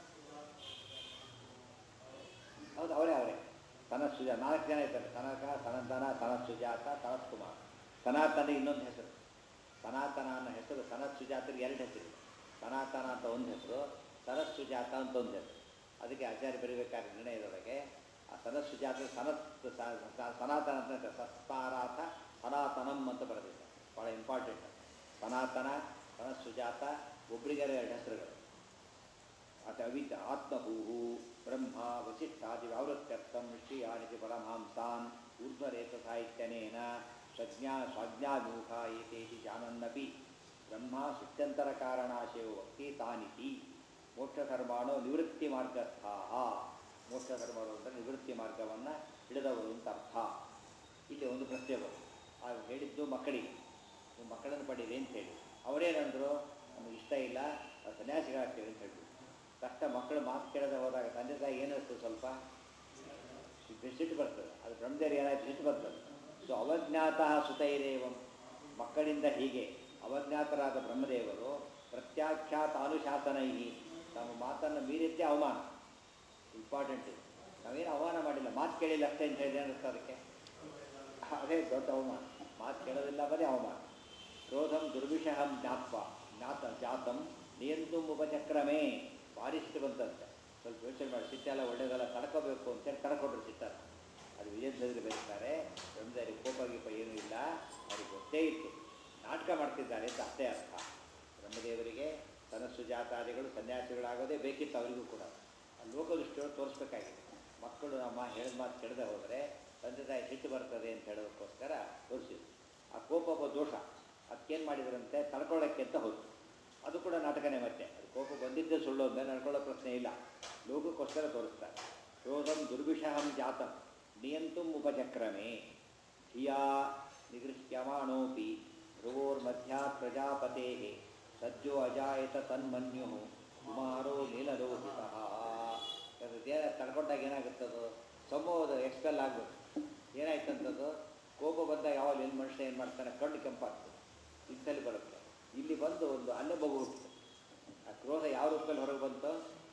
ಹೌದು ಅವರೇ ಅವರೇ ಸನತ್ ಸುಜಾ ನಾಲ್ಕು ಜನ ಇದ್ದಾರೆ ಸನಕ ಸನಂದನ ಸನತ್ ಸುಜಾತ ಸನತ್ ಕುಮಾರ್ ಸನಾತನ ಇನ್ನೊಂದು ಹೆಸರು ಸನಾತನ ಅನ್ನೋ ಹೆಸರು ಸನತ್ ಸುಜಾತರಿಗೆ ಎರಡು ಹೆಸರು ಸನಾತನ ಅಂತ ಒಂದು ಹೆಸರು ಸನತ್ ಸುಜಾತ ಅಂತ ಒಂದು ಹೆಸರು ಅದಕ್ಕೆ ಆಚಾರ್ಯ ಬರೀಬೇಕಾದ ನಿರ್ಣಯದೊಳಗೆ ಆ ಸನತ್ ಸುಜಾತ ಸನತ್ ಸ- ಸ- ಸನಾತನ ಅಂತ ಹೇಳ್ತಾರೆ. ಸಸ್ತಾರಾಥ ಸನಾತನಂ ಅಂತ ಬರೆದಿದ್ದಾರೆ ಭಾಳ ಇಂಪಾರ್ಟೆಂಟ್ ಸನಾತನ ಸನತ್ ಸುಜಾತ ಒಬ್ರಿಗರ ಎರಡು ಹೆಸರುಗಳು ಅಥ ಅವಿದ್ಯ ಆತ್ಮಭೂಹು ಬ್ರಹ್ಮ ವಸಿಷ್ಠಾದಿ ವ್ಯಾವೃತ್ಯರ್ಥಂ ಶ್ರೀಯಾನಿತಿ ಪರಮಹಂಸಾನ್ ಊರ್ಧ್ವರೇತ ಸಾಹಿತ್ಯನೇನ ಸ್ವಜ್ಞಾ ಸ್ವಾಜ್ಞಾಮೂಖ ಏತೇತಿ ಜಾನನ್ನಪಿ ಬ್ರಹ್ಮ ಸುತ್ಯಂತರ ಕಾರಣಾಶಯೋ ವಕ್ತಿ ತಾನಿತಿ ಮೋಕ್ಷಧರ್ಮಾಣೋ ನಿವೃತ್ತಿ ಮಾರ್ಗಸ್ಥಾ ಮೋಕ್ಷಧರ್ಮರು ಅಂದರೆ ನಿವೃತ್ತಿ ಮಾರ್ಗವನ್ನು ಹಿಡಿದವರು ಅಂತ ಅರ್ಥ ಇಲ್ಲಿ ಒಂದು ಪ್ರಶ್ನೆ ಬರುತ್ತೆ ಆಗ ಹೇಳಿದ್ದು ಮಕ್ಕಳಿಗೆ ನೀವು ಮಕ್ಕಳನ್ನು ಪಡೀರಿ ಅಂತ ಹೇಳಿ ಅವರೇನಂದರು ನಮಗೆ ಇಷ್ಟ ಇಲ್ಲ ನಾವು ಸನ್ಯಾಸಿಗಳಾಗ್ತೇವೆ ಅಂತ ಹೇಳ್ಬಿಟ್ಟು ಕಷ್ಟ ಮಕ್ಕಳು ಮಾತು ಕೇಳದೆ ಹೋದಾಗ ತಂದೆ ತಾಯಿ ಏನಿರ್ತದೆ ಸ್ವಲ್ಪ ಸಿಟ್ಟು ಬರ್ತದೆ ಅದು ಬ್ರಹ್ಮದೇವರು ಏನಾಯ್ತು ಸಿಟ್ಟು ಬರ್ತದೆ ಸೊ ಅವಜ್ಞಾತ ಸುತೈರೇವಂ ಮಕ್ಕಳಿಂದ ಹೀಗೆ ಅವಜ್ಞಾತರಾದ ಬ್ರಹ್ಮದೇವರು ಪ್ರತ್ಯಾಖ್ಯಾತ ಅನುಶಾಸನೈ ತಮ್ಮ ಮಾತನ್ನು ಮೀರಿದ್ದೇ ಅವಮಾನ ಇಂಪಾರ್ಟೆಂಟ್ ಇದು ನಾವೇನು ಅವಮಾನ ಮಾಡಿಲ್ಲ ಮಾತು ಕೇಳಿಲ್ಲ ಅಷ್ಟೇ ಅಂತ ಹೇಳಿದ್ರೆ ಏನಿರುತ್ತೆ ಅದಕ್ಕೆ ಅದೇ ದೊಡ್ಡ ಅವಮಾನ ಮಾತು ಕೇಳೋದಿಲ್ಲ ಬರೀ ಅವಮಾನ ಕ್ರೋಧಂ ದುರ್ವಿಷಹಂ ಜ್ಞಾತ್ವ ಜ್ಞಾತ ಜಾತಂ ನಿಯಂತು ಉಪಚಕ್ರಮೇ ಭಾರಿ ಸಿಟ್ಟು ಬಂತಂತೆ ಸ್ವಲ್ಪ ಯೋಚನೆ ಮಾಡಿ ಸಿಟ್ಟೆಲ್ಲ ಒಳ್ಳೇದೆಲ್ಲ ತಡ್ಕೋಬೇಕು ಅಂತೇಳಿ ತಡ್ಕೊಂಡ್ರು ಸಿಟ್ಟಲ್ಲ ಅದು ವಿಜಯದಲ್ಲಿ ಬರೀತಾರೆ ಬ್ರಹ್ಮದಲ್ಲಿ ಕೋಪ ಗೀಪ ಏನೂ ಇಲ್ಲ ಅವ್ರಿಗೆ ಗೊತ್ತೇ ಇತ್ತು ನಾಟಕ ಮಾಡ್ತಿದ್ದಾರೆ ಅಂತ ಅಷ್ಟೇ ಅರ್ಥ ಬ್ರಹ್ಮದೇವರಿಗೆ ತನಸ್ಸು ಜಾತಾದಿಗಳು ಸನ್ಯಾಸಿಗಳಾಗೋದೇ ಬೇಕಿತ್ತು ಅವರಿಗೂ ಕೂಡ ಆ ಲೋಕದೃಷ್ಟಿಯೊಳಗೆ ತೋರಿಸ್ಬೇಕಾಗಿದೆ ಮಕ್ಕಳು ನಮ್ಮ ಹೇಳಿದ ಮಾತು ಕೆಡದೆ ಹೋದರೆ ತಂದೆ ತಾಯಿ ಸಿಟ್ಟು ಬರ್ತದೆ ಅಂತ ಹೇಳೋದಕ್ಕೋಸ್ಕರ ತೋರಿಸಿದ್ರು ಆ ಕೋಪ ಒಬ್ಬ ದೋಷ ಅದಕ್ಕೇನು ಮಾಡಿದ್ರಂತೆ ತಡ್ಕೊಳ್ಳೋಕ್ಕೆ ಅಂತ ಹೋದ್ರು ಅದು ಕೂಡ ನಾಟಕನೇ ಮತ್ತೆ ಅದು ಕೋಪ ಬಂದಿದ್ದೇ ಸುಳ್ಳು ಅಂದಮೇಲೆ ನಡ್ಕೊಳ್ಳೋ ಪ್ರಶ್ನೆ ಇಲ್ಲ ಲೋಕಕ್ಕೋಸ್ಕರ ತೋರಿಸ್ತಾರೆ ಕ್ರೋಧಂ ದುರ್ವಿಷಹಂ ಜಾತಂ ನಿಯಂತು ಉಪಚಕ್ರಮೇ ಧಿಯಾ ನಿಗೃಹ್ಯಮಾಣೋಪಿ ಧ್ರುವೋರ್ಮಧ್ಯಾತ್ ಪ್ರಜಾಪತೆ ಸಜ್ಜೋ ಅಜಾಯತ ತನ್ಮನ್ಯು ಕುಮಾರೋ ನೀಲಲೋಹಿತಃ ದೇಹ ತಡ್ಕೊಂಡಾಗ ಏನಾಗುತ್ತದು ಸಂಭವದ ಎಕ್ಸ್ಪೆಲ್ ಆಗಬೇಕು ಏನಾಯ್ತಂಥದ್ದು ಕೋಪ ಬಂದಾಗ ಯಾವಾಗ ಏನು ಮನುಷ್ಯ ಏನು ಮಾಡ್ತಾನೆ ಕಣ್ಣು ಕೆಂಪಾಗ್ತದೆ ಇಂಥಲ್ಲಿ ಬರುತ್ತೆ ಇಲ್ಲಿ ಬಂದು ಒಂದು ಅಲ್ಲೇ ಮಗು ಹುಟ್ಟಿತು ಆ ಕ್ರೋಧ ಯಾವ ರೂಪದಲ್ಲಿ ಹೊರಗೆ ಬಂತು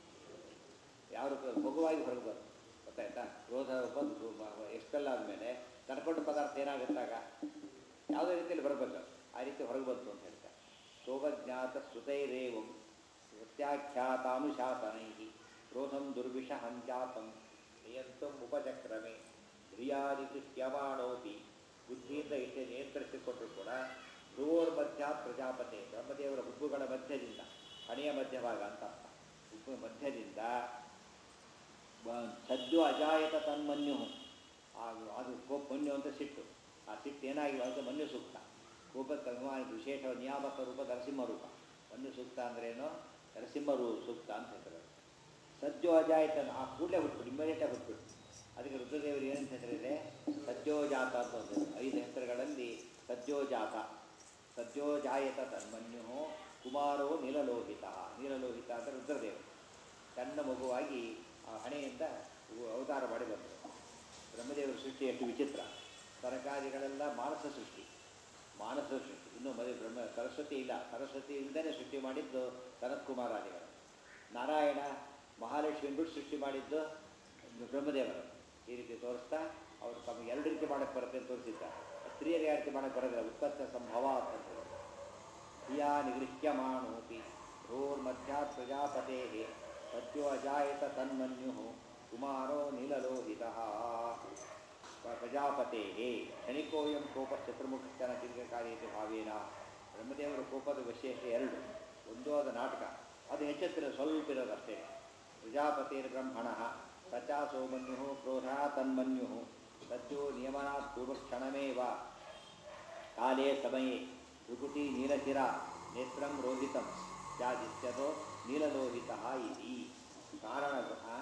ಯಾವ ರೂಪ ಮಗುವಾಗಿ ಹೊರಗೆ ಬಂತು ಗೊತ್ತಾಯ್ತಾ ಕ್ರೋಧ ಬಂದು ಎಕ್ಸ್ಪೆಲ್ ಆದಮೇಲೆ ತಡ್ಕೊಂಡು ಪದಾರ್ಥ ಏನಾಗುತ್ತಾಗ ಯಾವುದೇ ರೀತಿಯಲ್ಲಿ ಬರಬೇಕು ಆ ರೀತಿ ಹೊರಗೆ ಬಂತು ಅಂತ ಹೇಳ್ತಾರೆ ಶೋಭಜ್ಞಾತ ಸ್ತುತೈರೇವಂ ಪ್ರತ್ಯಾಖ್ಯಾತಾನುಶಾಸನೈ ಕ್ರೋಧಂ ದುರ್ವಿಷ ಹಂಜಾತಂ ನಿಯಂತಂ ಉಪಚಕ್ರಮೆ ಕ್ರಿಯಾದಿಕೃಷ್ಯಮಾಣೋಪಿ ಬುದ್ಧಿಯಿಂದ ಇಷ್ಟೇ ನಿಯಂತ್ರಿಸಿಕೊಟ್ಟರು ಕೂಡ ಧ್ರುವೋರ್ ಮಧ್ಯ ಪ್ರಜಾಪತಿ ಬ್ರಹ್ಮದೇವರ ಹುಬ್ಬುಗಳ ಮಧ್ಯದಿಂದ ಹಣೆಯ ಮಧ್ಯಭಾಗ ಅಂತ ಅರ್ಥ ಹುಬ್ಬು ಮಧ್ಯದಿಂದ ಬ- ಸದ್ಯೋ ಅಜಾಯತ ತನ್ಮನ್ಯು ಅದು ಅದು ಕೋಪ ಮನ್ಯು ಅಂತ ಸಿಟ್ಟು ಆ ಸಿಟ್ಟು ಏನಾಗಿಲ್ಲ ಅಂತ ಮನ್ಯು ಸೂಕ್ತ ಕೋಪಕ್ಕೆ ಅಭಿಮಾನಿ ವಿಶೇಷ ನಿಯಾಮಕ ರೂಪ ನರಸಿಂಹ ರೂಪ ಮನ್ಯು ಸೂಕ್ತ ಅಂದ್ರೇನು ನರಸಿಂಹ ರೂ ಸೂಕ್ತ ಅಂತ ಹೇಳ್ತಾರೆ ಸದ್ಯೋ ಅಜಾಯತ ಆ ಕೂಡಲೇ ಹುಟ್ಬಿಟ್ಟು ಇಮ್ಮಿಡಿಯೇಟಾಗಿ ಹುಟ್ಬಿಟ್ಟು ಅದಕ್ಕೆ ರುದ್ರದೇವರು ಏನಂತ ಹೆಸರಿದೆ ಸದ್ಯೋಜಾತ ಅಂತ ಒಂದು ಹೆಸರು. ಐದು ಹೆಸರುಗಳಲ್ಲಿ ಸದ್ಯೋಜಾತ ಸದ್ಯೋಜಾಯತ ತನ್ಮನ್ಯು ಕುಮಾರೋ ನೀಲಲೋಹಿತ ನೀಲಲೋಹಿತ ಅಂತ ರುದ್ರದೇವರು ಸಣ್ಣ ಮಗುವಾಗಿ ಆ ಹಣೆಯಿಂದ ಇವು ಅವತಾರ ಮಾಡಿ ಬಂದರು ಬ್ರಹ್ಮದೇವರ ಸೃಷ್ಟಿ ಎಷ್ಟು ವಿಚಿತ್ರ ತರಕಾರಿಗಳೆಲ್ಲ ಮಾನಸ ಸೃಷ್ಟಿ ಮಾನಸ ಸೃಷ್ಟಿ ಇನ್ನೂ ಮದುವೆ ಬ್ರಹ್ಮ ಸರಸ್ವತಿ ಇಲ್ಲ ಸರಸ್ವತಿ ಇಲ್ಲದೇ ಸೃಷ್ಟಿ ಮಾಡಿದ್ದು ಸನತ್ಕುಮಾರಾದಿಗಳು ನಾರಾಯಣ ಮಹಾಲಕ್ಷ್ಮಿ ಬಿಟ್ಟು ಸೃಷ್ಟಿ ಮಾಡಿದ್ದು ಬ್ರಹ್ಮದೇವರು ಈ ರೀತಿ ತೋರಿಸ್ತಾ ಅವರು ತಮಗೆ ಎರಡು ರೀತಿ ಮಾಡೋಕ್ಕೆ ಬರುತ್ತೆ ಅಂತ ತೋರಿಸಿದ್ದಾರೆ ಸ್ತ್ರೀಯರು ಯಾವ ರೀತಿ ಮಾಡೋಕ್ಕೆ ಬರೋದಿಲ್ಲ ಉತ್ಪತ್ತ ಸಂಭವ ಅಂತ ಹೇಳಿ ಧಿಯಾ ನಿಗೃಹ್ಯಮಾಣೋಪಿ ಧ್ರುವೋರ್ಮಧ್ಯಾತ್ ಪ್ರಜಾಪತೆ ಸತ್ಯೋ ಅಜಾಯತ ತನ್ಮನ್ಯು ಕುಮಾರೋ ನೀಲಲೋಹಿತ ಪ್ರಜಾಪತೆ ಕ್ಷಣಿಕೋಯಂ ಕೋಪ ಚತುರ್ಮುಖನ ದೀರ್ಘಕಾರ್ಯತೆ ಭಾವೇನ ಬ್ರಹ್ಮದೇವರ ಕೋಪದ ವಿಶೇಷ ಎರಡು ಒಂದು ಆದ ನಾಟಕ ಅದು ಹೆಚ್ಚೆತ್ತಿರ ಸ್ವಲ್ಪ ಇರೋದು ಅಷ್ಟೇ ಪ್ರಜಾಪತಿರ್ ಬ್ರಹ್ಮಣ ಸಚಾ ಸೋಮನ್ಯು ಕ್ರೋಧ ತನ್ಮನ್ಯು ಸತ್ಯೋ ನಿಯಮನಾತ್ ಪೂರ್ವಕ್ಷಣಮೇವ ಕಾಲೇ ಸಮಯೇ ಭೃಗುಟಿ ನೀಲಶಿರ ನೇತ್ರಂ ರೋಹಿತಂ ಜಾದಿತ್ಯದೋ ನೀಲಲೋಹಿತ ಇತಿ ಕಾರಣ ಆ?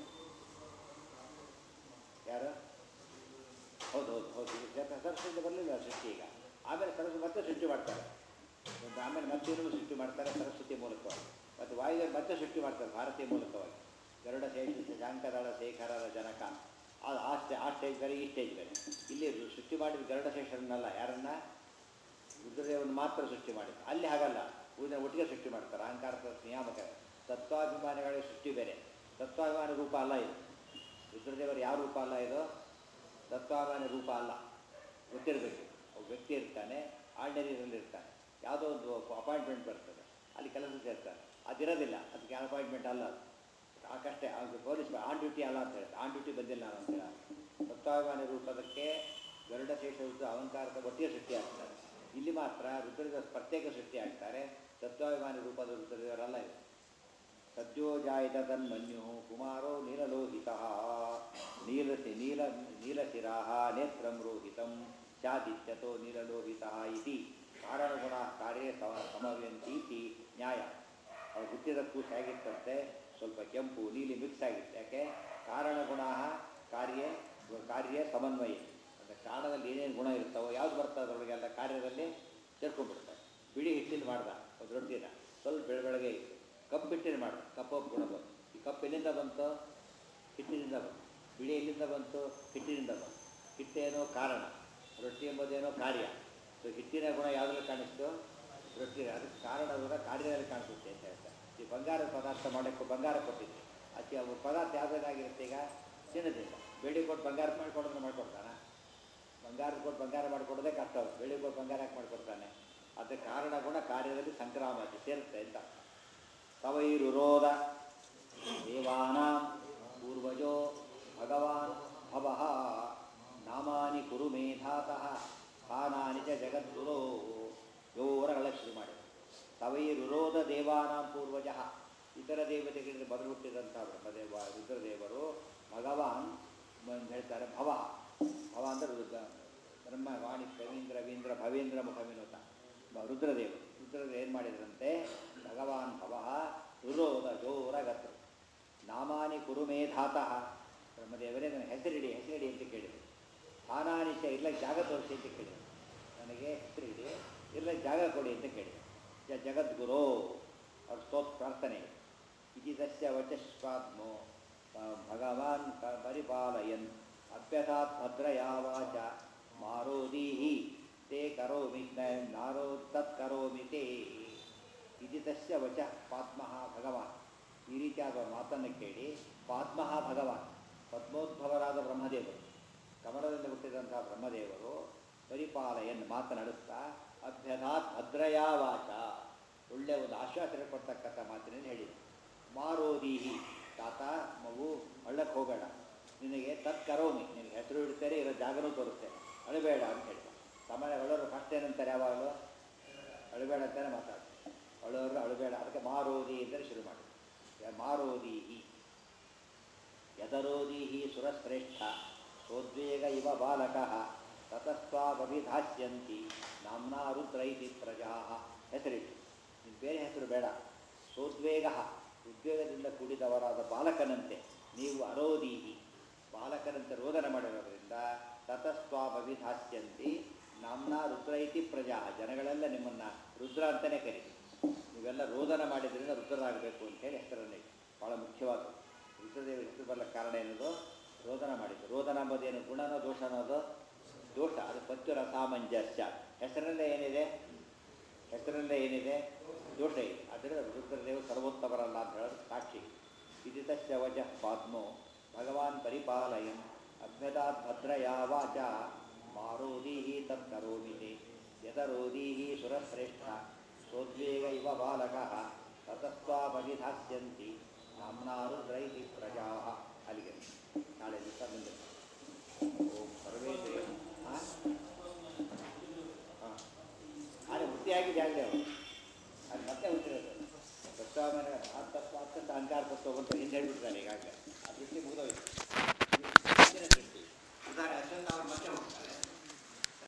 ಯಾರು ಹೌದು ಹೌದು ಹೌದು ಯಾಕೆ ಸರಸ್ವತಿ ಬರಲಿಲ್ಲ ಸೃಷ್ಟಿ ಈಗ ಆಮೇಲೆ ಸರಸ್ವತಿ ಮತ್ತೆ ಸೃಷ್ಟಿ ಮಾಡ್ತಾರೆ ಒಂದು ಆಮೇಲೆ ಮತ್ತೆ ಇನ್ನೊಂದು ಸೃಷ್ಟಿ ಮಾಡ್ತಾರೆ ಸರಸ್ವತಿ ಮೂಲಕವಾಗಿ ಮತ್ತು ವಾಯುದೇವರು ಮತ್ತೆ ಸೃಷ್ಟಿ ಮಾಡ್ತಾರೆ ಭಾರತೀಯ ಮೂಲಕವಾಗಿ ಗರುಡ ಶೇಷ ಶಾಂಕರಾಳ ಶೇಖರರ ಜನಕ ಅದು ಆ ಸ್ಟೇ ಆ ಸ್ಟೇಜ್ ಬೇರೆ ಈ ಸ್ಟೇಜ್ ಬೇರೆ ಇಲ್ಲಿ ಸೃಷ್ಟಿ ಮಾಡಿದ ಗರುಡ ಶೇಷರನ್ನಲ್ಲ ಯಾರನ್ನ ರುದ್ರದೇವನ ಮಾತ್ರ ಸೃಷ್ಟಿ ಮಾಡಿದ್ದು ಅಲ್ಲಿ ಹಾಗಲ್ಲ ಉಳಿದ ಒಟ್ಟಿಗೆ ಸೃಷ್ಟಿ ಮಾಡ್ತಾರೆ ಅಹಂಕಾರದ ನಿಯಾಮಕ ತತ್ವಾಭಿಮಾನಿಗಳ ಸೃಷ್ಟಿ ಬೇರೆ ತತ್ವಾಭಿಮಾನಿ ರೂಪ ಅಲ್ಲ ಇದು ರುದ್ರದೇವರ ಯಾವ ರೂಪ ಅಲ್ಲ ಇದು ತತ್ವಾಭಿಮಾನಿ ರೂಪ ಅಲ್ಲ ಗೊತ್ತಿರಬೇಕು ಒಬ್ಬ ವ್ಯಕ್ತಿ ಇರ್ತಾನೆ ಆರ್ಡಿನರಿಯಲ್ಲಿ ಇರ್ತಾನೆ ಯಾವುದೋ ಒಂದು ಅಪಾಯಿಂಟ್ಮೆಂಟ್ ಬರ್ತದೆ ಅಲ್ಲಿ ಕೆಲಸ ಸೇರ್ತಾನೆ ಅದಿರೋದಿಲ್ಲ ಅದಕ್ಕೆ ಅಪಾಯಿಂಟ್ಮೆಂಟ್ ಅಲ್ಲ ಅದು ಸಾಕಷ್ಟೇ ಅದು ಪೊಲೀಸ್ ಆನ್ ಡ್ಯೂಟಿ ಅಲ್ಲ ಅಂತ ಹೇಳ್ತಾರೆ ಆನ್ ಡ್ಯೂಟಿ ಬಂದಿಲ್ಲ ನಾನು ಅಂತ ಹೇಳಿ ತತ್ವಾಭಿಮಾನಿ ರೂಪದಕ್ಕೆ ಗರುಡ ಶೇಷ ರುದ್ರ ಅಲಂಕಾರದ ಒಟ್ಟಿಗೆ ಸೃಷ್ಟಿ ಆಗ್ತಾರೆ ಇಲ್ಲಿ ಮಾತ್ರ ರುದ್ರದೇವ ಪ್ರತ್ಯೇಕ ಸೃಷ್ಟಿ ಆಗ್ತಾರೆ ತತ್ವಾಭಿಮಾನಿ ರೂಪದ ರುದ್ರದೇವರಲ್ಲ ಇದು ಸದ್ಯೋಜಾಯಿತ ತನ್ಮನ್ಯು ಕುಮಾರೋ ನೀಲಲೋಹಿತ ನೀಲಸಿ ನೀಲ ನೀಲಶಿರಾ ನೇತ್ರಂ ರೋಹಿತಂ ಚಾದಿತ್ಯತೋ ನೀಲಲೋಹಿತ ಇತಿ ಕಾರಣಗುಣ ಕಾರ್ಯೇ ಸಮ ಸಮವ್ಯಂತೀತಿ ನ್ಯಾಯ ಅವ್ರು ಹುಟ್ಟಿದ ಕೂಸು ಹೇಗಿತ್ತಂತೆ ಸ್ವಲ್ಪ ಕೆಂಪು ನೀಲಿ ಮಿಕ್ಸ್ ಆಗಿತ್ತು ಯಾಕೆ ಕಾರಣಗುಣ ಕಾರ್ಯ ಕಾರ್ಯ ಸಮನ್ವಯ ಅಂದರೆ ಕಾರಣದಲ್ಲಿ ಏನೇನು ಗುಣ ಇರ್ತಾವೋ ಯಾವ್ದು ಬರ್ತದೆ ಅದರೊಳಗೆಲ್ಲ ಕಾರ್ಯದಲ್ಲಿ ಸೇರ್ಕೊಂಡ್ಬಿಡ್ತಾರೆ ಬಿಳಿ ಹಿಟ್ಟಿನ ಮಾಡ್ದ ಒಂದು ರೊಟ್ಟಿನ ಸ್ವಲ್ಪ ಬೆಳ ಬೆಳಗ್ಗೆ ಇತ್ತು ಕಪ್ಪು ಹಿಟ್ಟಿನ ಮಾಡು ಕಪ್ಪು ಗುಣ ಬಂತು ಈ ಕಪ್ಪು ಎಲ್ಲಿಂದ ಬಂತು ಹಿಟ್ಟಿನಿಂದ ಬಂತು ಬಿಳಿ ಎಲ್ಲಿಂದ ಬಂತು ಹಿಟ್ಟಿನಿಂದ ಬಂತು ಹಿಟ್ಟೇನೋ ಕಾರಣ ರೊಟ್ಟಿ ಎಂಬುದೇನೋ ಕಾರ್ಯ ಸೊ ಹಿಟ್ಟಿನ ಗುಣ ಯಾವುದ್ರಲ್ಲಿ ಕಾಣಿಸ್ತು ರೊಟ್ಟಿ ಅದಕ್ಕೆ ಕಾರಣ ಕೂಡ ಕಾರ್ಯದಲ್ಲಿ ಕಾಣಿಸುತ್ತೆ ಅಂತ ಹೇಳ್ತಾರೆ ಈ ಬಂಗಾರದ ಪದಾರ್ಥ ಮಾಡೋಕ್ಕೆ ಬಂಗಾರ ಕೊಟ್ಟಿದ್ದೆ ಅದಕ್ಕೆ ಅವು ಪದಾರ್ಥ ಯಾವುದಾಗಿರುತ್ತೆ ಈಗ ಚಿನ್ನದಿಂದ ಬೆಳ್ಳಿ ಕೊಟ್ಟು ಬಂಗಾರ ಮಾಡಿಕೊಡೋದ್ರೆ ಮಾಡ್ಕೊಡ್ತಾನ ಬಂಗಾರ ಕೊಟ್ಟು ಬಂಗಾರ ಮಾಡಿಕೊಡೋದೇ ಕಷ್ಟ ಅವ್ರು ಬೆಳ್ಳಿ ಕೊಟ್ಟು ಬಂಗಾರ ಯಾಕೆ ಮಾಡಿಕೊಡ್ತಾನೆ ಅದಕ್ಕೆ ಕಾರಣ ಗುಣ ಕಾರ್ಯದಲ್ಲಿ ಸಂಕ್ರಾಮ ಅದು ಸೇರುತ್ತೆ ಅಂತ ತವೈರುರೋಧ ದೇವಾನಾಂ ಪೂರ್ವಜೋ ಭಗವಾನ್ ಭವಃ ನಾಮಾನಿ ಕುರು ಮೇಧಾತಃ ಸ್ಥಾನಾನಿ ಚ ಜಗದ್ಗುರೋ ಜೋರಗಳ ಶುರು ಮಾಡಿ ತವೈರುರೋಧ ದೇವಾನಾಂ ಪೂರ್ವಜ ಇತರ ದೇವತೆಗಳಿಗೆ ಬದಲು ಹುಟ್ಟಿದಂಥ ಬ್ರಹ್ಮದೇವ ರುದ್ರದೇವರು ಭಗವಾನ್ ಅಂತ ಹೇಳ್ತಾರೆ ಭವ ಭವ ಅಂದರೆ ರುದ್ರ ಬ್ರಹ್ಮ ವಾಣಿ ಕವೀಂದ್ರ ವೀಂದ್ರ ಭವೇಂದ್ರ ಮುಖ ವಿನೋತ ಬ- ರುದ್ರದೇವರು ರುದ್ರದೇವರು ಏನು ಮಾಡಿದ್ರಂತೆ ಭಗವಾನ್ ಭವ ರುರೋಧ ಜೋರಗತರು ನಾಮಾನಿ ಕುರುಮೇಧಾತಃ ಬ್ರಹ್ಮದೇವರೇ ನನ್ನ ಹೆಸರಿಡಿ ಹೆಸರಿಡಿ ಅಂತ ಕೇಳಿದರು ಸ್ಥಾನಾನಿಶ ಇಲ್ಲ ಜಾಗ ತೋರಿಸಿ ಅಂತ ಕೇಳಿದರು ನನಗೆ ಹೆಸರಿಡಿ ಇಲ್ಲ ಜಾಗ ಕೊಡಿ ಅಂತ ಕೇಳಿದರು ಜ ಜಗದ್ಗುರೋ ಅವ್ರ ಸ್ತೋತ್ ಪ್ರಾರ್ಥನೆ ಇತಿದಸ್ಯ ವಚಸ್ವಾತ್ಮೋ ಭಗವಾನ್ ಕ- ಪರಿಪಾಲಯನ್ ಅಭ್ಯಸಾತ್ ಭದ್ರಯಾ ವಾಚ ಮಾರೋದೀಹಿ ತೇ ಕರೋಮಿ ನ- ನಾರೋ ತತ್ ಕರೋಮಿ ತೇ ಇದಿತಸ್ಯ ವಚ ಪಾತ್ಮಃ ಭಗವಾನ್ ಈ ರೀತಿಯಾದ ಮಾತನ್ನು ಕೇಳಿ ಪಾತ್ಮಃ ಭಗವಾನ್ ಪದ್ಮೋದ್ಭವರಾದ ಬ್ರಹ್ಮದೇವರು ಕಮಲದಿಂದ ಹುಟ್ಟಿದಂತಹ ಬ್ರಹ್ಮದೇವರು ಪರಿಪಾಲಯನ್ ಮಾತನಾಡುತ್ತಾ ಅಭ್ಯಧಾತ್ ಭದ್ರಯಾ ವಾಚ ಒಳ್ಳೆಯ ಒಂದು ಆಶ್ವಾಸನೆ ಕೊಡ್ತಕ್ಕಂಥ ಮಾತಿನಲ್ಲಿ ಹೇಳಿದೆ ಮಾರೋದೀಹಿ ತಾತ ಮಗು ಹಳ್ಳಕ್ಕೆ ಹೋಗಬೇಡ ನಿನಗೆ ತತ್ ಕರೋಮಿ ನಿನಗೆ ಹೆಸರು ಇಡ್ತಾರೆ ಇರೋ ಜಾಗನೂ ತೋರಿಸ್ತೇನೆ ಅಳಬೇಡ ಅಂತ ಹೇಳಿದ ಸಾಮಾನ್ಯ ಅಳೋರು ಫಸ್ಟ್ ಏನಂತಾರೆ ಯಾವಾಗಲೂ ಅಳಬೇಡ ಅಂತಾನೆ ಮಾತಾಡ್ತಾರೆ ಅಳೋರು ಅಳಬೇಡ ಅದಕ್ಕೆ ಮಾರೋದಿ ಅಂತಲೇ ಶುರು ಮಾಡಿ ಮಾರೋದೀಹಿ ಯದರೋದೀಹಿ ಸುರಶ್ರೇಷ್ಠ ಸೋದ್ವೇಗ ಇವ ಬಾಲಕಃ ತತಸ್ವಾಭಿಧಾಸ್ಯಂತಿ ನಾಮ್ನಾ ರುದ್ರ ಇತಿ ಪ್ರಜಾ ಹೆಸರಿಟ್ಟು ನೀನು ಬೇರೆ ಹೆಸರು ಬೇಡ ಸೋದ್ವೇಗ ಉದ್ವೇಗದಿಂದ ಕೂಡಿದವರಾದ ಬಾಲಕನಂತೆ ನೀವು ಅರೋದೀಹಿ ಬಾಲಕನಂತೆ ರೋದನ ಮಾಡಿರೋದ್ರಿಂದ ತತಸ್ವಾಭಿಧಾಸ್ಯಂತಿ ನಾಮ್ನಾ ರುದ್ರ ಇತಿ ಪ್ರಜಾ ಜನಗಳೆಲ್ಲ ನಿಮ್ಮನ್ನು ರುದ್ರ ಅಂತಲೇ ಕರೀತಿ ನೀವೆಲ್ಲ ರೋದನ ಮಾಡಿದ್ರಿಂದ ರುದ್ರರಾಗಬೇಕು ಅಂತೇಳಿ ಹೆಸರನ್ನು ಇಟ್ಟು ಭಾಳ ಮುಖ್ಯವಾದದ್ದು ರುದ್ರದೇವ ಹೆಸರು ಬರಲಿಕ್ಕೆ ಕಾರಣ ಏನದು ರೋದನ ಮಾಡಿದ್ದು ರೋದನ ಎಂಬುದೇನು ಗುಣನೋ ದೋಷ ಅನ್ನೋದು ದೋಷ ಅದು ಪತ್ಯುರ ಸಾಮಂಜಸ್ಯ ಹೆಸರಲ್ಲೇ ಏನಿದೆ ಹೆಸರಲ್ಲೇ ಏನಿದೆ ದೋಷ ಇದೆ ಅದರಿಂದ ರುದ್ರದೇವ ಸರ್ವೋತ್ತಮರಲ್ಲ ಅಂತ ಹೇಳೋದು ಸಾಕ್ಷಿ ವಿದಿತಸ್ಯ ವಜ ಪಾತ್ಮೋ ಭಗವಾನ್ ಪರಿಪಾಲಯನ್ ಅಭ್ಯದಾತ್ ಭದ್ರಯಾ ವಾಚ ಮಾರೋದೀಹಿ ತತ್ಕರೋಮಿತಿ ಯದರೋದೀಹಿ ಸುರಶ್ರೇಷ್ಠ ಸೋದ್ವೇಗ ಇವ ಬಾಲಕಃ ತತಸ್ವಾಭಿಧಾಸ್ಯಂತಿ ನಾಮ್ನಾ ರುದ್ರೈತಿ ಪ್ರಜಾ ಅಲ್ಲಿಗೆ ನಾಳೆ ದಿವಸ ಮುಂದೆ ಓಂ ಸರ್ವೇಂದ್ರಿಯ ಹಾಂ ಹಾಂ ಆದರೆ ವೃತ್ತಿಯಾಗಿ ಜಾಗದೆ ಅವರು ಅದು ಮತ್ತೆ ಹುಟ್ಟಿರೋದು ತತ್ವ ಮೇಲೆ ಆ ತತ್ವ ಅತ್ಯಂತ ಅಹಂಕಾರ ತತ್ವ ಬಂತು ಹಿಂದೆ ಹೇಳ್ಬಿಟ್ಟಿದ್ದಾನೆ ಈಗಾಗಲೇ ಆ ದೃಷ್ಟಿ